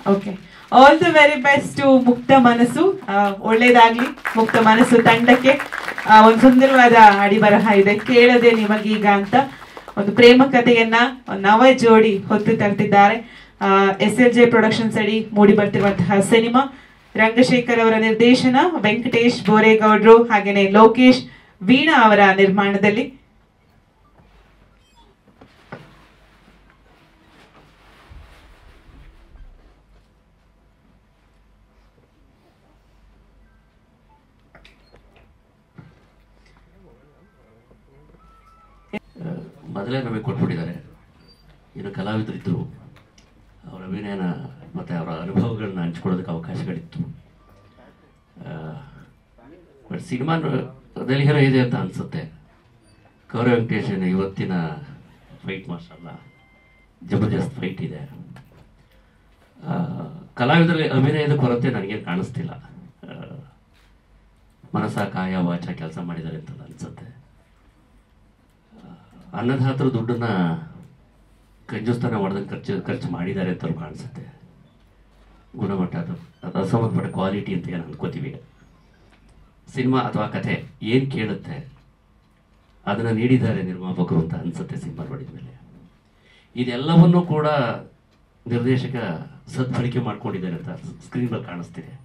Okay all the very best ಮುಕ್ತ ಮನಸ್ಸು ಆ, ಒಳ್ಳೇದಾಗ್ಲಿ ಮುಕ್ತ ಮನಸ್ಸು ತಂಡಕ್ಕೆ ಆ, ಒಂದು ಸುಂದರವಾದ ಅಡಿಬರಹ ಇದೆ ಕೇಳದೆ ನಿಮಗೀಗ ಅಂತ ಒಂದು ಪ್ರೇಮ ಕಥೆಯನ್ನ ಒಂದು ನವ ಜೋಡಿ ಹೊತ್ತು ತರ್ತಿದ್ದಾರೆ ಎಸ್ ಎಲ್ ಜೆ ಪ್ರೊಡಕ್ಷನ್ಸ್ ಅಡಿ ಮೂಡಿ ಬರ್ತಿರುವಂತಹ ಸಿನಿಮಾ ರಂಗಶೇಖರ್ ಅವರ ನಿರ್ದೇಶನ ವೆಂಕಟೇಶ್ ಬೋರೇಗೌಡ್ರು ಹಾಗೇನೆ ಲೋಕೇಶ್ ವೀಣಾ ಅವರ ನಿರ್ಮಾಣದಲ್ಲಿ ಮೊದಲೇ ನಮಗೆ ಕೊಟ್ಬಿಟ್ಟಿದ್ದಾರೆ ಇನ್ನು ಕಲಾವಿದರಿದ್ದರು ಅವರ ಅಭಿನಯನ ಮತ್ತು ಅವರ ಅನುಭವಗಳನ್ನ ಹಂಚ್ಕೊಳ್ಳೋದಕ್ಕೆ ಅವಕಾಶಗಳಿತ್ತು ಬಟ್ ಸಿನಿಮಾದಲ್ಲಿ ಹೀರೋ ಇದೆ ಅಂತ ಅನಿಸುತ್ತೆ ಕೌರವ ವೆಂಕಟೇಶನ್ ಇವತ್ತಿನ ಫೈಟ್ ಮಾಸ್ಟರ್ ಅಲ್ಲ ಜಬರ್ದಸ್ತ್ ಫೈಟ್ ಇದೆ ಆ, ಕಲಾವಿದರಲ್ಲಿ ಅಭಿನಯದ ಕೊರತೆ ನನಗೇನು ಕಾಣಿಸ್ತಿಲ್ಲ ಆ, ಮನಸ ಕಾಯ ವಾಚ ಕೆಲಸ ಮಾಡಿದ್ದಾರೆ ಅಂತ ಅನಿಸುತ್ತೆ ಅನ್ನದಾತರು ದುಡ್ಡನ್ನ ಕಂಜೂಸ್ತಾನ ಹೊಡೆದಂಗೆ ಖರ್ಚು ಖರ್ಚು ಮಾಡಿದ್ದಾರೆ ಅಂತ ಕಾಣಿಸುತ್ತೆ ಗುಣಮಟ್ಟ ಅದು ಅದು ಅಸಂಬಂಧಪಟ್ಟ ಕ್ವಾಲಿಟಿ ಅಂತ ಏನು ಅನ್ಕೋತೀವಿ ಸಿನಿಮಾ ಅಥವಾ ಕಥೆ ಏನು ಕೇಳುತ್ತೆ ಅದನ್ನು ನೀಡಿದ್ದಾರೆ ನಿರ್ಮಾಪಕರು ಅಂತ ಅನಿಸುತ್ತೆ ಸಿನಿಮಾ ನೋಡಿದ ಮೇಲೆ ಇದೆಲ್ಲವನ್ನೂ ಕೂಡ ನಿರ್ದೇಶಕ ಸದ್ಬಳಕೆ ಮಾಡ್ಕೊಂಡಿದ್ದಾರೆ ಅಂತ ಸ್ಕ್ರೀನಲ್ಲಿ ಕಾಣಿಸ್ತಿದೆ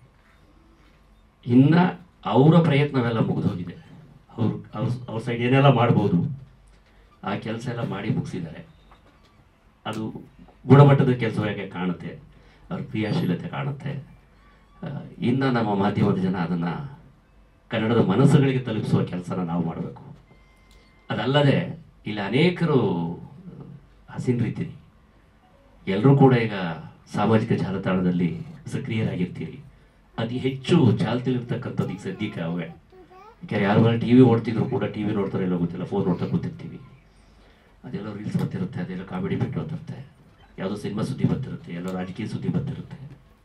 ಇನ್ನ ಅವರ ಪ್ರಯತ್ನವೆಲ್ಲ ಮುಗಿದೋಗಿದೆ ಅವ್ರು ಅವ್ರ ಅವ್ರ ಸೈಡ್ ಏನೆಲ್ಲ ಮಾಡ್ಬೋದು ಆ ಕೆಲಸ ಎಲ್ಲ ಮಾಡಿ ಮುಗಿಸಿದ್ದಾರೆ ಅದು ಗುಣಮಟ್ಟದ ಕೆಲಸವಾಗಿ ಕಾಣುತ್ತೆ ಅವ್ರ ಕ್ರಿಯಾಶೀಲತೆ ಕಾಣುತ್ತೆ ಆ, ಇನ್ನು ನಮ್ಮ ಮಾಧ್ಯಮದ ಜನ ಅದನ್ನು ಕನ್ನಡದ ಮನಸ್ಸುಗಳಿಗೆ ತಲುಪಿಸುವ ಕೆಲಸನ ನಾವು ಮಾಡಬೇಕು ಅದಲ್ಲದೆ ಇಲ್ಲಿ ಅನೇಕರು ಹಸಿನ್ ರೀತಿರಿ ಎಲ್ಲರೂ ಕೂಡ ಈಗ ಸಾಮಾಜಿಕ ಜಾಲತಾಣದಲ್ಲಿ ಸಕ್ರಿಯರಾಗಿರ್ತೀರಿ ಅತಿ ಹೆಚ್ಚು ಚಾಲ್ತಿಲಿರ್ತಕ್ಕಂಥದ್ದು ಈಗ ಸದ್ಯಕ್ಕೆ ಅವೇ ಯಾಕಂದ್ರೆ ಯಾರು ಮನೆ ಟಿ ವಿ ಓಡ್ತಿದ್ರು ಕೂಡ ಟಿ ವಿ ನೋಡ್ತಾರೆ ಎಲ್ಲೋ ಗೊತ್ತಿಲ್ಲ ಫೋನ್ ನೋಡ್ತಾ ಕೂತಿರ್ತೀವಿ ಅದೆಲ್ಲ ರೀಲ್ಸ್ ಬರ್ತಿರುತ್ತೆ ಅದೆಲ್ಲ ಕಾಮಿಡಿ ಬಿಟ್ಟು ಬರ್ತಿರುತ್ತೆ ಯಾವುದೋ ಸಿನಿಮಾ ಸುದ್ದಿ ಬರ್ತಿರುತ್ತೆ ಎಲ್ಲೋ ರಾಜಕೀಯ ಸುದ್ದಿ ಬರ್ತಿರುತ್ತೆ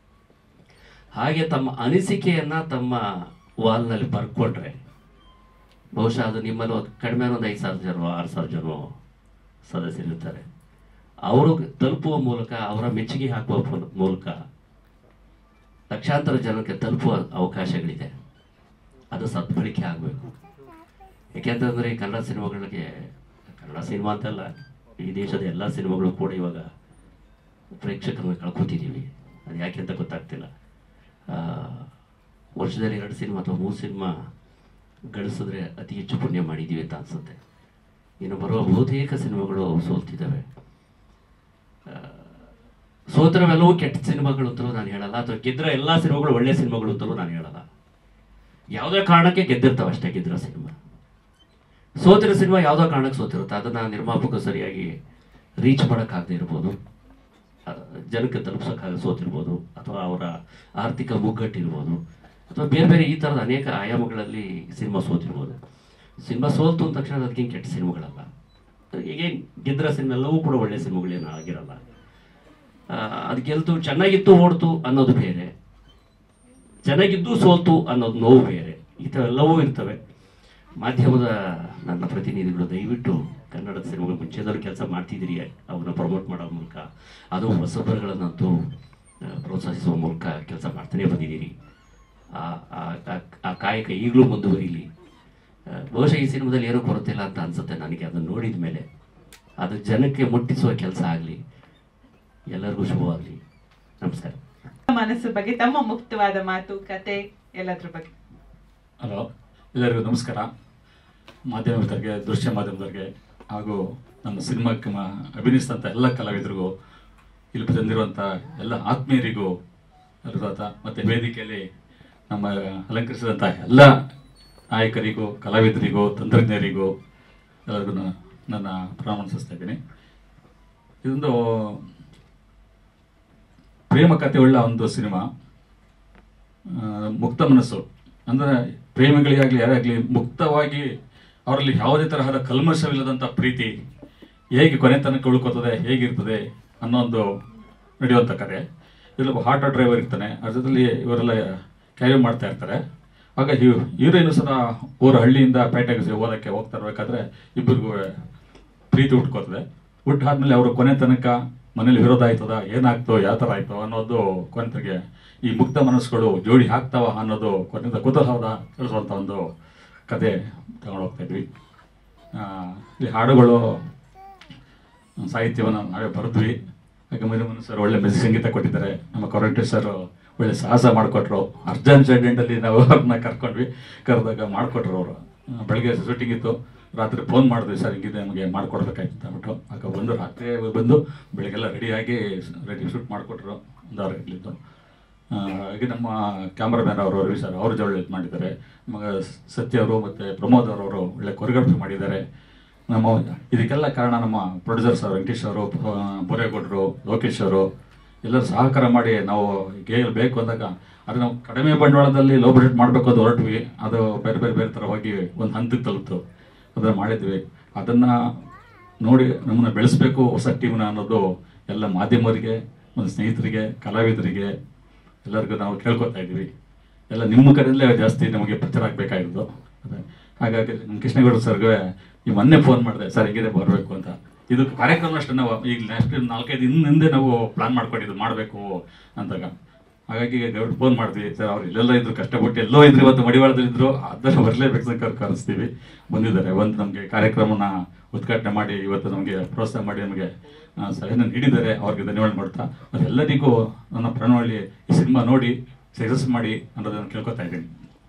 ಹಾಗೆ ತಮ್ಮ ಅನಿಸಿಕೆಯನ್ನ ತಮ್ಮ ವಾಲ್ನಲ್ಲಿ ಬರ್ಕೊಂಡ್ರೆ ಬಹುಶಃ ಅದು ನಿಮ್ಮಲ್ಲಿ ಒಂದು ಕಡಿಮೆ ಒಂದು ಐದು ಸಾವಿರ ಜನ ಆರು ಸಾವಿರ ಜನ ಸದಸ್ಯರಿರ್ತಾರೆ ಅವರು ತಲುಪುವ ಮೂಲಕ ಅವರ ಮೆಚ್ಚುಗೆ ಹಾಕುವ ಫಲ- ಮೂಲಕ ಲಕ್ಷಾಂತರ ಜನಕ್ಕೆ ತಲುಪುವ ಅವಕಾಶಗಳಿದೆ ಅದು ಸದ್ಬಳಕೆ ಆಗಬೇಕು ಯಾಕೆಂತಂದ್ರೆ ಈ ಕನ್ನಡ ಸಿನಿಮಾಗಳಿಗೆ ಕನ್ನಡ ಸಿನಿಮಾ ಅಂತಲ್ಲ ಈ ದೇಶದ ಎಲ್ಲ ಸಿನಿಮಾಗಳು ಕೂಡ ಇವಾಗ ಪ್ರೇಕ್ಷಕರನ್ನ ಕಳ್ಕೊತಿದ್ದೀವಿ ಅದು ಯಾಕೆ ಅಂತ ಗೊತ್ತಾಗ್ತಿಲ್ಲ ಆ, ವರ್ಷದಲ್ಲಿ ಎರಡು ಸಿನಿಮಾ ಅಥವಾ ಮೂರು ಸಿನಿಮಾ ಗಳಿಸಿದ್ರೆ ಅತಿ ಹೆಚ್ಚು ಪುಣ್ಯ ಮಾಡಿದ್ದೀವಿ ಅಂತ ಅನ್ಸುತ್ತೆ ಇನ್ನು ಬರುವ ಬಹುತೇಕ ಸಿನಿಮಾಗಳು ಸೋಲ್ತಿದ್ದಾವೆ ಆ, ಸೋತರವೆಲ್ಲವೂ ಕೆಟ್ಟ ಸಿನಿಮಾಗಳು ಅಂತಲೂ ನಾನು ಹೇಳಲ್ಲ ಅಥವಾ ಗೆದ್ದರೆ ಎಲ್ಲ ಸಿನಿಮಾಗಳು ಒಳ್ಳೆ ಸಿನಿಮಾಗಳು ಅಂತಲೂ ನಾನು ಹೇಳಲ್ಲ ಯಾವುದೇ ಕಾರಣಕ್ಕೆ ಗೆದ್ದಿರ್ತಾವೆ ಅಷ್ಟೇ ಗೆದ್ದಿರೋ ಸಿನಿಮಾ ಸೋತಿರೋ ಸಿನಿಮಾ ಯಾವುದೋ ಕಾರಣಕ್ಕೆ ಸೋತಿರುತ್ತೆ ಅದನ್ನ ನಿರ್ಮಾಪಕ ಸರಿಯಾಗಿ ರೀಚ್ ಮಾಡೋಕ್ಕಾಗದೇ ಇರ್ಬೋದು ಆ, ಜನಕ್ಕೆ ತಲುಪ್ಸೋಕ್ಕಾಗ ಸೋತಿರ್ಬೋದು ಅಥವಾ ಅವರ ಆರ್ಥಿಕ ಮುಗ್ಗಟ್ಟಿರ್ಬೋದು ಅಥವಾ ಬೇರೆ ಬೇರೆ ಈ ಥರದ ಅನೇಕ ಆಯಾಮಗಳಲ್ಲಿ ಸಿನಿಮಾ ಸೋತಿರ್ಬೋದು ಸಿನಿಮಾ ಸೋಲ್ತು ಅಂದ ತಕ್ಷಣ ಅದಕ್ಕೇನು ಕೆಟ್ಟ ಸಿನಿಮಾಗಳಲ್ಲ ಹೀಗೆ ಗೆದ್ದರ ಸಿನಿಮಾ ಎಲ್ಲವೂ ಕೂಡ ಒಳ್ಳೆ ಸಿನಿಮಾಗಳೇನು ಆಗಿರಲ್ಲ ಆ, ಅದು ಗೆಲ್ತು ಚೆನ್ನಾಗಿತ್ತು ಓಡ್ತು ಅನ್ನೋದು ಬೇರೆ ಚೆನ್ನಾಗಿದ್ದು ಸೋಲ್ತು ಅನ್ನೋದು ನೋವು ಬೇರೆ ಈ ಥರ ಎಲ್ಲವೂ ಇರ್ತವೆ ಮಾಧ್ಯಮದ ನನ್ನ ಪ್ರತಿನಿಧಿಗಳು ದಯವಿಟ್ಟು ಕನ್ನಡದ ಸಿನಿಮಾಗಳು ಮುಂಚೆದವರು ಕೆಲಸ ಮಾಡ್ತಿದ್ದೀರಿ ಅವನ್ನ ಪ್ರಮೋಟ್ ಮಾಡೋ ಮೂಲಕ ಅದು ಹೊಸಬರುಗಳನ್ನಂತೂ ಆ, ಪ್ರೋತ್ಸಾಹಿಸುವ ಮೂಲಕ ಕೆಲಸ ಮಾಡ್ತಾನೆ ಬಂದಿದ್ದೀರಿ ಆ- ಆ- ಆ- ಆ ಕಾಯಕ ಈಗಲೂ ಮುಂದುವರಿಲಿ ಆ, ಬಹುಶಃ ಈ ಸಿನಿಮಾದಲ್ಲಿ ಏನೂ ಕೊರತೆ ಇಲ್ಲ ಅಂತ ಅನ್ಸುತ್ತೆ ನನಗೆ ಅದನ್ನು ನೋಡಿದ ಮೇಲೆ ಅದು ಜನಕ್ಕೆ ಮುಟ್ಟಿಸುವ ಕೆಲಸ ಆಗಲಿ ಎಲ್ಲರಿಗೂ ಶುಭವಾಗಲಿ ನಮಸ್ಕಾರ ಮನಸ್ಸು ಬಗ್ಗೆ ತಮ್ಮ ಮುಕ್ತವಾದ ಮಾತು ಕತೆ ಎಲ್ಲದ್ರ ಬಗ್ಗೆ ಹಲೋ ಎಲ್ಲರಿಗೂ ನಮಸ್ಕಾರ ಮಾಧ್ಯಮ ಮಿತ್ರರಿಗೆ ದೃಶ್ಯ ಮಾಧ್ಯಮದವರಿಗೆ ಹಾಗೂ ನಮ್ಮ ಸಿನಿಮಾಕ್ಕೆ ಮ ಅಭಿನಯಿಸಿದಂಥ ಎಲ್ಲ ಕಲಾವಿದರಿಗೂ ಇಲ್ಲಿ ತಂದಿರುವಂಥ ಎಲ್ಲ ಆತ್ಮೀಯರಿಗೂ ಅನುರಾಧ ಮತ್ತು ವೇದಿಕೆಯಲ್ಲಿ ನಮ್ಮ ಅಲಂಕರಿಸಿದಂಥ ಎಲ್ಲ ನಾಯಕರಿಗೂ ಕಲಾವಿದರಿಗೂ ತಂತ್ರಜ್ಞರಿಗೂ ಎಲ್ಲರಿಗೂ ನ- ನನ್ನ ಪ್ರಣಾಮ ಸಲ್ಲಿಸ್ತಾ ಇದ್ದೀನಿ ಇದೊಂದು ಪ್ರೇಮ ಕಥೆ ಉಳ್ಳ ಒಂದು ಸಿನಿಮಾ ಆ, ಮುಕ್ತ ಮನಸ್ಸು ಅಂದರೆ ಪ್ರೇಮಿಗಳಿಗಾಗಲಿ ಯಾರಾಗಲಿ ಮುಕ್ತವಾಗಿ ಅವರಲ್ಲಿ ಯಾವುದೇ ತರಹದ ಕಲ್ಮಶವಿಲ್ಲದಂಥ ಪ್ರೀತಿ ಹೇಗೆ ಕೊನೆ ತನಕ ಉಳ್ಕೋತದೆ ಹೇಗಿರ್ತದೆ ಅನ್ನೋ ಒಂದು ನಡೆಯುವಂಥ ಕತೆ ಇಲ್ಲೊಬ್ಬ ಆಟೋ ಡ್ರೈವರ್ ಇರ್ತಾನೆ ಅದ್ರ ಜೊತೆಲಿ ಇವರೆಲ್ಲ ಕ್ಯಾರಿ ಮಾಡ್ತಾ ಇರ್ತಾರೆ ಆಗ ಹೀರೋಯಿನು ಸಹ ಊರ ಹಳ್ಳಿಯಿಂದ ಪೇಟೆಗೆ ಓದಕ್ಕೆ ಹೋಗ್ತಾ ಇರಬೇಕಾದ್ರೆ ಇಬ್ಬರಿಗೂ ಪ್ರೀತಿ ಹುಟ್ಕೋತದೆ ಹುಟ್ಟಾದ್ಮೇಲೆ ಅವರು ಕೊನೆ ತನಕ ಮನೇಲಿ ವಿರೋಧ ಆಯ್ತದ ಏನಾಗ್ತೋ ಯಾವ ಥರ ಆಯ್ತೋ ಅನ್ನೋದು ಕೊನೆಗೆ ಈ ಮುಕ್ತ ಮನಸ್ಸುಗಳು ಜೋಡಿ ಆಗ್ತಾವ ಅನ್ನೋದು ಕೊನೆಗೆ ಕುತೂಹಲದ ತಿಳಿಸುವಂಥ ಒಂದು ಕತೆ ತಗೊಂಡು ಹೋಗ್ತಾ ಇದ್ವಿ ಆ, ಈ ಹಾಡುಗಳು ಸಾಹಿತ್ಯವನ್ನು ನಾವೇ ಬರೆದ್ವಿ ಹಾಗೆ ಮರಿಮನ್ ಸರ್ ಒಳ್ಳೆ ಮೆಸಿ ಸಂಗೀತ ಕೊಟ್ಟಿದ್ದಾರೆ ನಮ್ಮ ಕೊರಂಟಿ ಸರ್ ಒಳ್ಳೆ ಸಾಹಸ ಮಾಡಿಕೊಟ್ರು ಅರ್ಜೆಂಟ್ ಅಲ್ಲಿ ನಾವು ಅವ್ರನ್ನ ಕರ್ಕೊಂಡ್ವಿ ಕರೆದಾಗ ಮಾಡಿಕೊಟ್ರು ಅವರು ಬೆಳಗ್ಗೆ ಶೂಟಿಂಗ್ ಇತ್ತು ರಾತ್ರಿ ಫೋನ್ ಮಾಡಿದ್ವಿ ಸರ್ ಹಿಂಗಿದೆ ನಮಗೆ ಮಾಡ್ಕೊಡ್ಬೇಕಾಯ್ತು ಅಂತ ಅಂದ್ಬಿಟ್ಟು ಆಗ ಬಂದು ರಾತ್ರಿ ಬಂದು ಬೆಳಗ್ಗೆಲ್ಲ ರೆಡಿಯಾಗಿ ರೆಡಿ ಶೂಟ್ ಮಾಡಿಕೊಟ್ರು ಒಂದು ಅವರ್ ಇರಲಿದ್ದು ಹಾಗೆ ನಮ್ಮ ಕ್ಯಾಮ್ರಾಮ್ಯಾನ್ ಅವರು ರವಿ ಸರ್ ಅವರು ಒಳ್ಳೆ ಇದು ಮಾಡಿದ್ದಾರೆ ಮಗ ಸತ್ಯ ಅವರು ಮತ್ತು ಪ್ರಮೋದ್ ಅವರವರು ಒಳ್ಳೆ ಕೊರಿಯೋಗ್ರಫಿ ಮಾಡಿದ್ದಾರೆ ನಮ್ಮ ಇದಕ್ಕೆಲ್ಲ ಕಾರಣ ನಮ್ಮ ಪ್ರೊಡ್ಯೂಸರ್ ಸರ್ ವೆಂಕಟೇಶ್ ಅವರು ಬೋರೇಗೌಡರು ಲೋಕೇಶ್ ಅವರು ಎಲ್ಲರೂ ಸಹಕಾರ ಮಾಡಿ ನಾವು ಗೇಲ್ ಬೇಕು ಅಂದಾಗ ಅದು ನಾವು ಕಡಿಮೆ ಬಂಡವಾಳದಲ್ಲಿ ಲೋ ಬಜೆಟ್ ಮಾಡಬೇಕು ಅಂತ ಹೊರಟ್ವಿ ಅದು ಬೇರೆ ಬೇರೆ ಬೇರೆ ಥರ ಹೋಗಿ ಒಂದು ಹಂತಕ್ಕೆ ತಲುಪ್ತು ಅದನ್ನು ಮಾಡಿದ್ವಿ ಅದನ್ನು ನೋಡಿ ನಮ್ಮನ್ನ ಬೆಳೆಸಬೇಕು ಹೊಸ ಟೀಮ್ನ ಅನ್ನೋದು ಎಲ್ಲ ಮಾಧ್ಯಮರಿಗೆ ಒಂದು ಸ್ನೇಹಿತರಿಗೆ ಕಲಾವಿದರಿಗೆ ಎಲ್ಲರಿಗೂ ನಾವು ಕೇಳ್ಕೊತಾ ಇದ್ವಿ ಎಲ್ಲ ನಿಮ್ಮ ಕಡೆಯಲ್ಲೇ ಜಾಸ್ತಿ ನಮಗೆ ಪ್ರಚಾರ ಆಗಬೇಕಾಗಿದ್ದು ಅದೇ ಹಾಗಾಗಿ ನಮ್ಮ ಕೃಷ್ಣೇಗೌಡ ಸರ್ಗೆ ಈ ಮೊನ್ನೆ ಫೋನ್ ಮಾಡಿದೆ ಸರ್ ಹೇಗಿದೆ ಬರಬೇಕು ಅಂತ ಇದು ಕಾರ್ಯಕ್ರಮ ಅಷ್ಟೇ ನಾವು ಈಗ ನೆಕ್ಸ್ಟ್ ನಾಲ್ಕೈದು ದಿನ ಹಿಂದೆ ನಾವು ಪ್ಲಾನ್ ಮಾಡ್ಕೊಂಡಿದ್ದು ಮಾಡಬೇಕು ಅಂತಾಗ ಹಾಗಾಗಿ ಗೌಡ್ ಫೋನ್ ಮಾಡಿದ್ವಿ ಸರ್ ಅವ್ರು ಇಲ್ಲೆಲ್ಲ ಇದ್ರು ಕಷ್ಟಪಟ್ಟು ಎಲ್ಲೋ ಇದ್ರು ಇವತ್ತು ಮಡಿವಾಳದಲ್ಲಿ ಇದ್ರು ಅದನ್ನು ಬರಲೇಬೇಕು ಅಂತ ಕರ್- ಕರೆಸ್ತೀವಿ ಬಂದಿದ್ದಾರೆ ಒಂದು ನಮಗೆ ಕಾರ್ಯಕ್ರಮನ ಉದ್ಘಾಟನೆ ಮಾಡಿ ಇವತ್ತು ನಮಗೆ ಪ್ರೋತ್ಸಾಹ ಮಾಡಿ ನಮಗೆ ಆ, ಸಲಹೆನ ನೀಡಿದ್ದಾರೆ ಅವ್ರಿಗೆ ಧನ್ಯವಾದ ಮಾಡ್ತಾ ಅವರೆಲ್ಲರಿಗೂ ನನ್ನ ಪ್ರಣವಳ್ಳಿ ಈ ಸಿನಿಮಾ ನೋಡಿ ಸಕ್ಸಸ್ ಮಾಡಿ ಅನ್ನೋದನ್ನು ಕೇಳ್ಕೊತಾ ಇದ್ದೀನಿ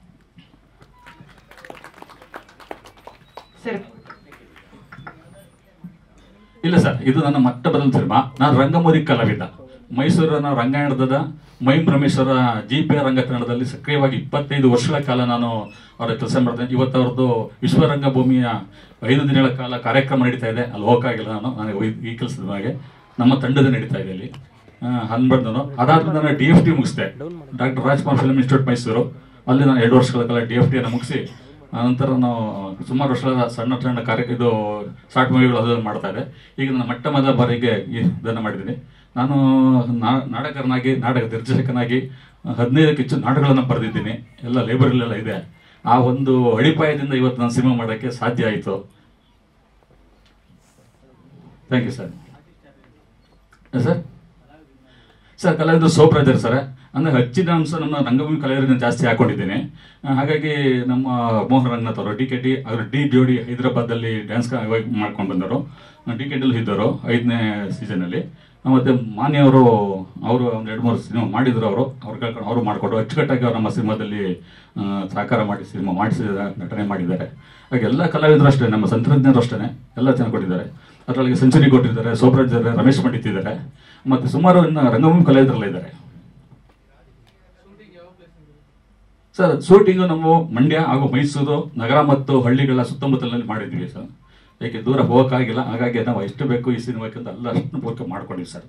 ಸರ್ ಇಲ್ಲ ಸರ್ ಇದು ನನ್ನ ಮಟ್ಟ ಬದಲ ಸಿನಿಮಾ ನಾನು ರಂಗಮೂರಿ ಕಲಾವಿದ ಮೈಸೂರಿನ ರಂಗಾಯಣದ ಮೈಮ್ ರಮೇಶ್ವರ ಜಿ ಪಿ ಆರ್ ರಂಗತಂಡದಲ್ಲಿ ಸಕ್ರಿಯವಾಗಿ ಇಪ್ಪತ್ತೈದು ವರ್ಷಗಳ ಕಾಲ ನಾನು ಅವರ ಕೆಲಸ ಮಾಡಿದೆ ಇವತ್ತು ಅವ್ರದ್ದು ವಿಶ್ವ ರಂಗಭೂಮಿಯ ಐದು ದಿನಗಳ ಕಾಲ ಕಾರ್ಯಕ್ರಮ ನಡೀತಾ ಇದೆ ಅಲ್ಲಿ ಹೋಗಕ್ಕಾಗಿಲ್ಲ ನಾನು ನನಗೆ ಈ- ಈ ಕೆಲಸದ ಹಾಗೆ ನಮ್ಮ ತಂಡದ ನಡೀತಾ ಇದೆ ಅಲ್ಲಿ ಹನ್ಬರ್ದನು ಅದಾದ್ಮೇಲೆ ನಾನು ಡಿ ಎಫ್ ಟಿ ಮುಗಿಸಿದೆ doctor Rajkumar film institute Mysuru ಅಲ್ಲಿ ನಾನು ಎರಡು ವರ್ಷಗಳ ಕಾಲ ಡಿ ಎಫ್ ಟಿಯನ್ನು ಮುಗಿಸಿ ನಂತರ ನಾವು ಸುಮಾರು ವರ್ಷಗಳ ಸಣ್ಣ ಸಣ್ಣ ಕಾರ್ಯ ಇದು ಶಾರ್ಟ್ ಮೂವಿಗಳು ಅದನ್ನು ಮಾಡ್ತಾ ಇದೆ ಈಗ ನನ್ನ ಮೊಟ್ಟ ಮೊದಲ ಬಾರಿಗೆ ಈ ಇದನ್ನು ಮಾಡಿದ್ದೀನಿ ನಾನು ನಾ- ನಾಟಕರನಾಗಿ ನಾಟಕ ನಿರ್ದೇಶಕನಾಗಿ ಹದಿನೈದಕ್ಕೆ ಹೆಚ್ಚು ನಾಟಕಗಳನ್ನು ಬರೆದಿದ್ದೀನಿ ಎಲ್ಲ ಲೈಬ್ರರಿಲೆಲ್ಲ ಇದೆ ಆ ಒಂದು ಅಡಿಪಾಯದಿಂದ ಇವತ್ತು ನಾನು ಸಿನಿಮಾ ಮಾಡೋಕ್ಕೆ ಸಾಧ್ಯ ಆಯಿತು thank you sir sir sir ಕಲಾವಿದರು ಸೋಪ್ರಾಜರ್ ಸರ್ ಅಂದ್ರೆ ಹೆಚ್ಚಿನ ಅಂಶ ನಮ್ಮ ರಂಗಭೂಮಿ ಕಲಾವಿದರನ್ನ ಜಾಸ್ತಿ ಹಾಕೊಂಡಿದ್ದೀನಿ ಆ, ಹಾಗಾಗಿ ನಮ್ಮ ಮೋಹನ್ ರಂಗನಾಥ್ ಅವರು ಡಿ ಕೆ ಟಿ ಅವರು ಡಿ ಜೋಡಿ ಹೈದರಾಬಾದಲ್ಲಿ ಡ್ಯಾನ್ಸ್ ಮಾಡ್ಕೊಂಡು ಬಂದರು ಡಿ ಕೆ ಟಿಲಿ ಇದ್ದರು ಐದನೇ ಸೀಸನಲ್ಲಿ ಮತ್ತು ಮಾನ್ಯ ಅವರು ಅವರು ಒಂದು ಎರಡು ಮೂರು ಸಿನಿಮಾ ಮಾಡಿದ್ರು ಅವರು ಅವ್ರು ಕಳ್ಕೊಂಡು ಅವರು ಮಾಡಿಕೊಟ್ರು ಅಚ್ಚುಕಟ್ಟಾಗಿ ಅವ್ರು ನಮ್ಮ ಸಿನಿಮಾದಲ್ಲಿ ಆ, ಸಹಕಾರ ಮಾಡಿ ಸಿನಿಮಾ ಮಾಡಿಸಿ ನಟನೆ ಮಾಡಿದ್ದಾರೆ ಹಾಗೆ ಎಲ್ಲ ಕಲಾವಿದರು ಅಷ್ಟೇ ನಮ್ಮ ತಂತ್ರಜ್ಞರು ಅಷ್ಟೇ ಎಲ್ಲ ಚೆನ್ನಾಗಿ ಕೊಟ್ಟಿದ್ದಾರೆ ಅದರೊಳಗೆ ಸೆಂಚುರಿ ಕೊಟ್ಟಿದ್ದಾರೆ ಸೋಪ್ರಾಜ್ ಇದ್ದಾರೆ ರಮೇಶ್ ಪಂಡಿತ್ ಇದ್ದಾರೆ ಮತ್ತು ಸುಮಾರು ಇನ್ನು ರಂಗಭೂಮಿ ಕಲಾವಿದರೆಲ್ಲ ಇದ್ದಾರೆ ಸರ್ ಶೂಟಿಂಗು ನಾವು ಮಂಡ್ಯ ಹಾಗೂ ಮೈಸೂರು ನಗರ ಮತ್ತು ಹಳ್ಳಿಗಳ ಸುತ್ತಮುತ್ತಲಿನಲ್ಲಿ ಮಾಡಿದ್ವಿ ಸರ್ ಯಾಕೆ ದೂರ ಹೋಗೋಕ್ಕಾಗಿಲ್ಲ ಹಾಗಾಗಿ ನಾವು ಎಷ್ಟು ಬೇಕು ಈ ಸಿನಿಮಾಕ್ಕೆ ಅಂತ ಎಲ್ಲ ಅಷ್ಟು ಪೂರ್ಕ ಮಾಡ್ಕೊಂಡಿವಿ ಸರ್